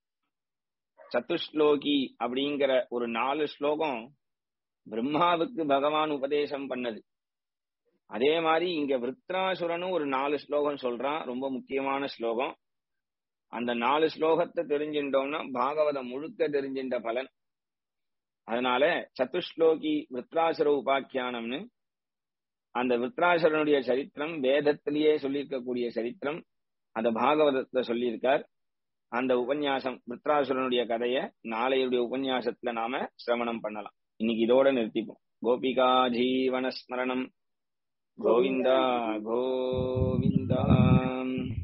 சத்துஸ்லோகி அப்படிங்கிற ஒரு நாலு ஸ்லோகம் பிரம்மாவுக்கு பகவான் உபதேசம் பண்ணது அதே மாதிரி இங்க விருத்ராசுரனும் ஒரு நாலு ஸ்லோகம் சொல்றான் ரொம்ப முக்கியமான ஸ்லோகம் அந்த நாலு ஸ்லோகத்தை தெரிஞ்சின்றோம்னா பாகவதம் முழுக்க தெரிஞ்சின்ற பலன் அதனால சத்துஸ்லோகி விருத்ராசுர உபாக்கியானம்னு அந்த விருத்ராசுரனுடைய சரித்திரம் வேதத்திலேயே சொல்லியிருக்கக்கூடிய சரித்திரம் அந்த பாகவதத்துல சொல்லியிருக்கார் அந்த உபன்யாசம் விருத்ராசுரனுடைய கதைய நாளையுடைய உபன்யாசத்துல நாம சிரவணம் பண்ணலாம் இன்னைக்கு இதோட நிறுத்திப்போம் கோபிகா ஜீவன ஸ்மரணம் கோவிந்தா கோவிந்தா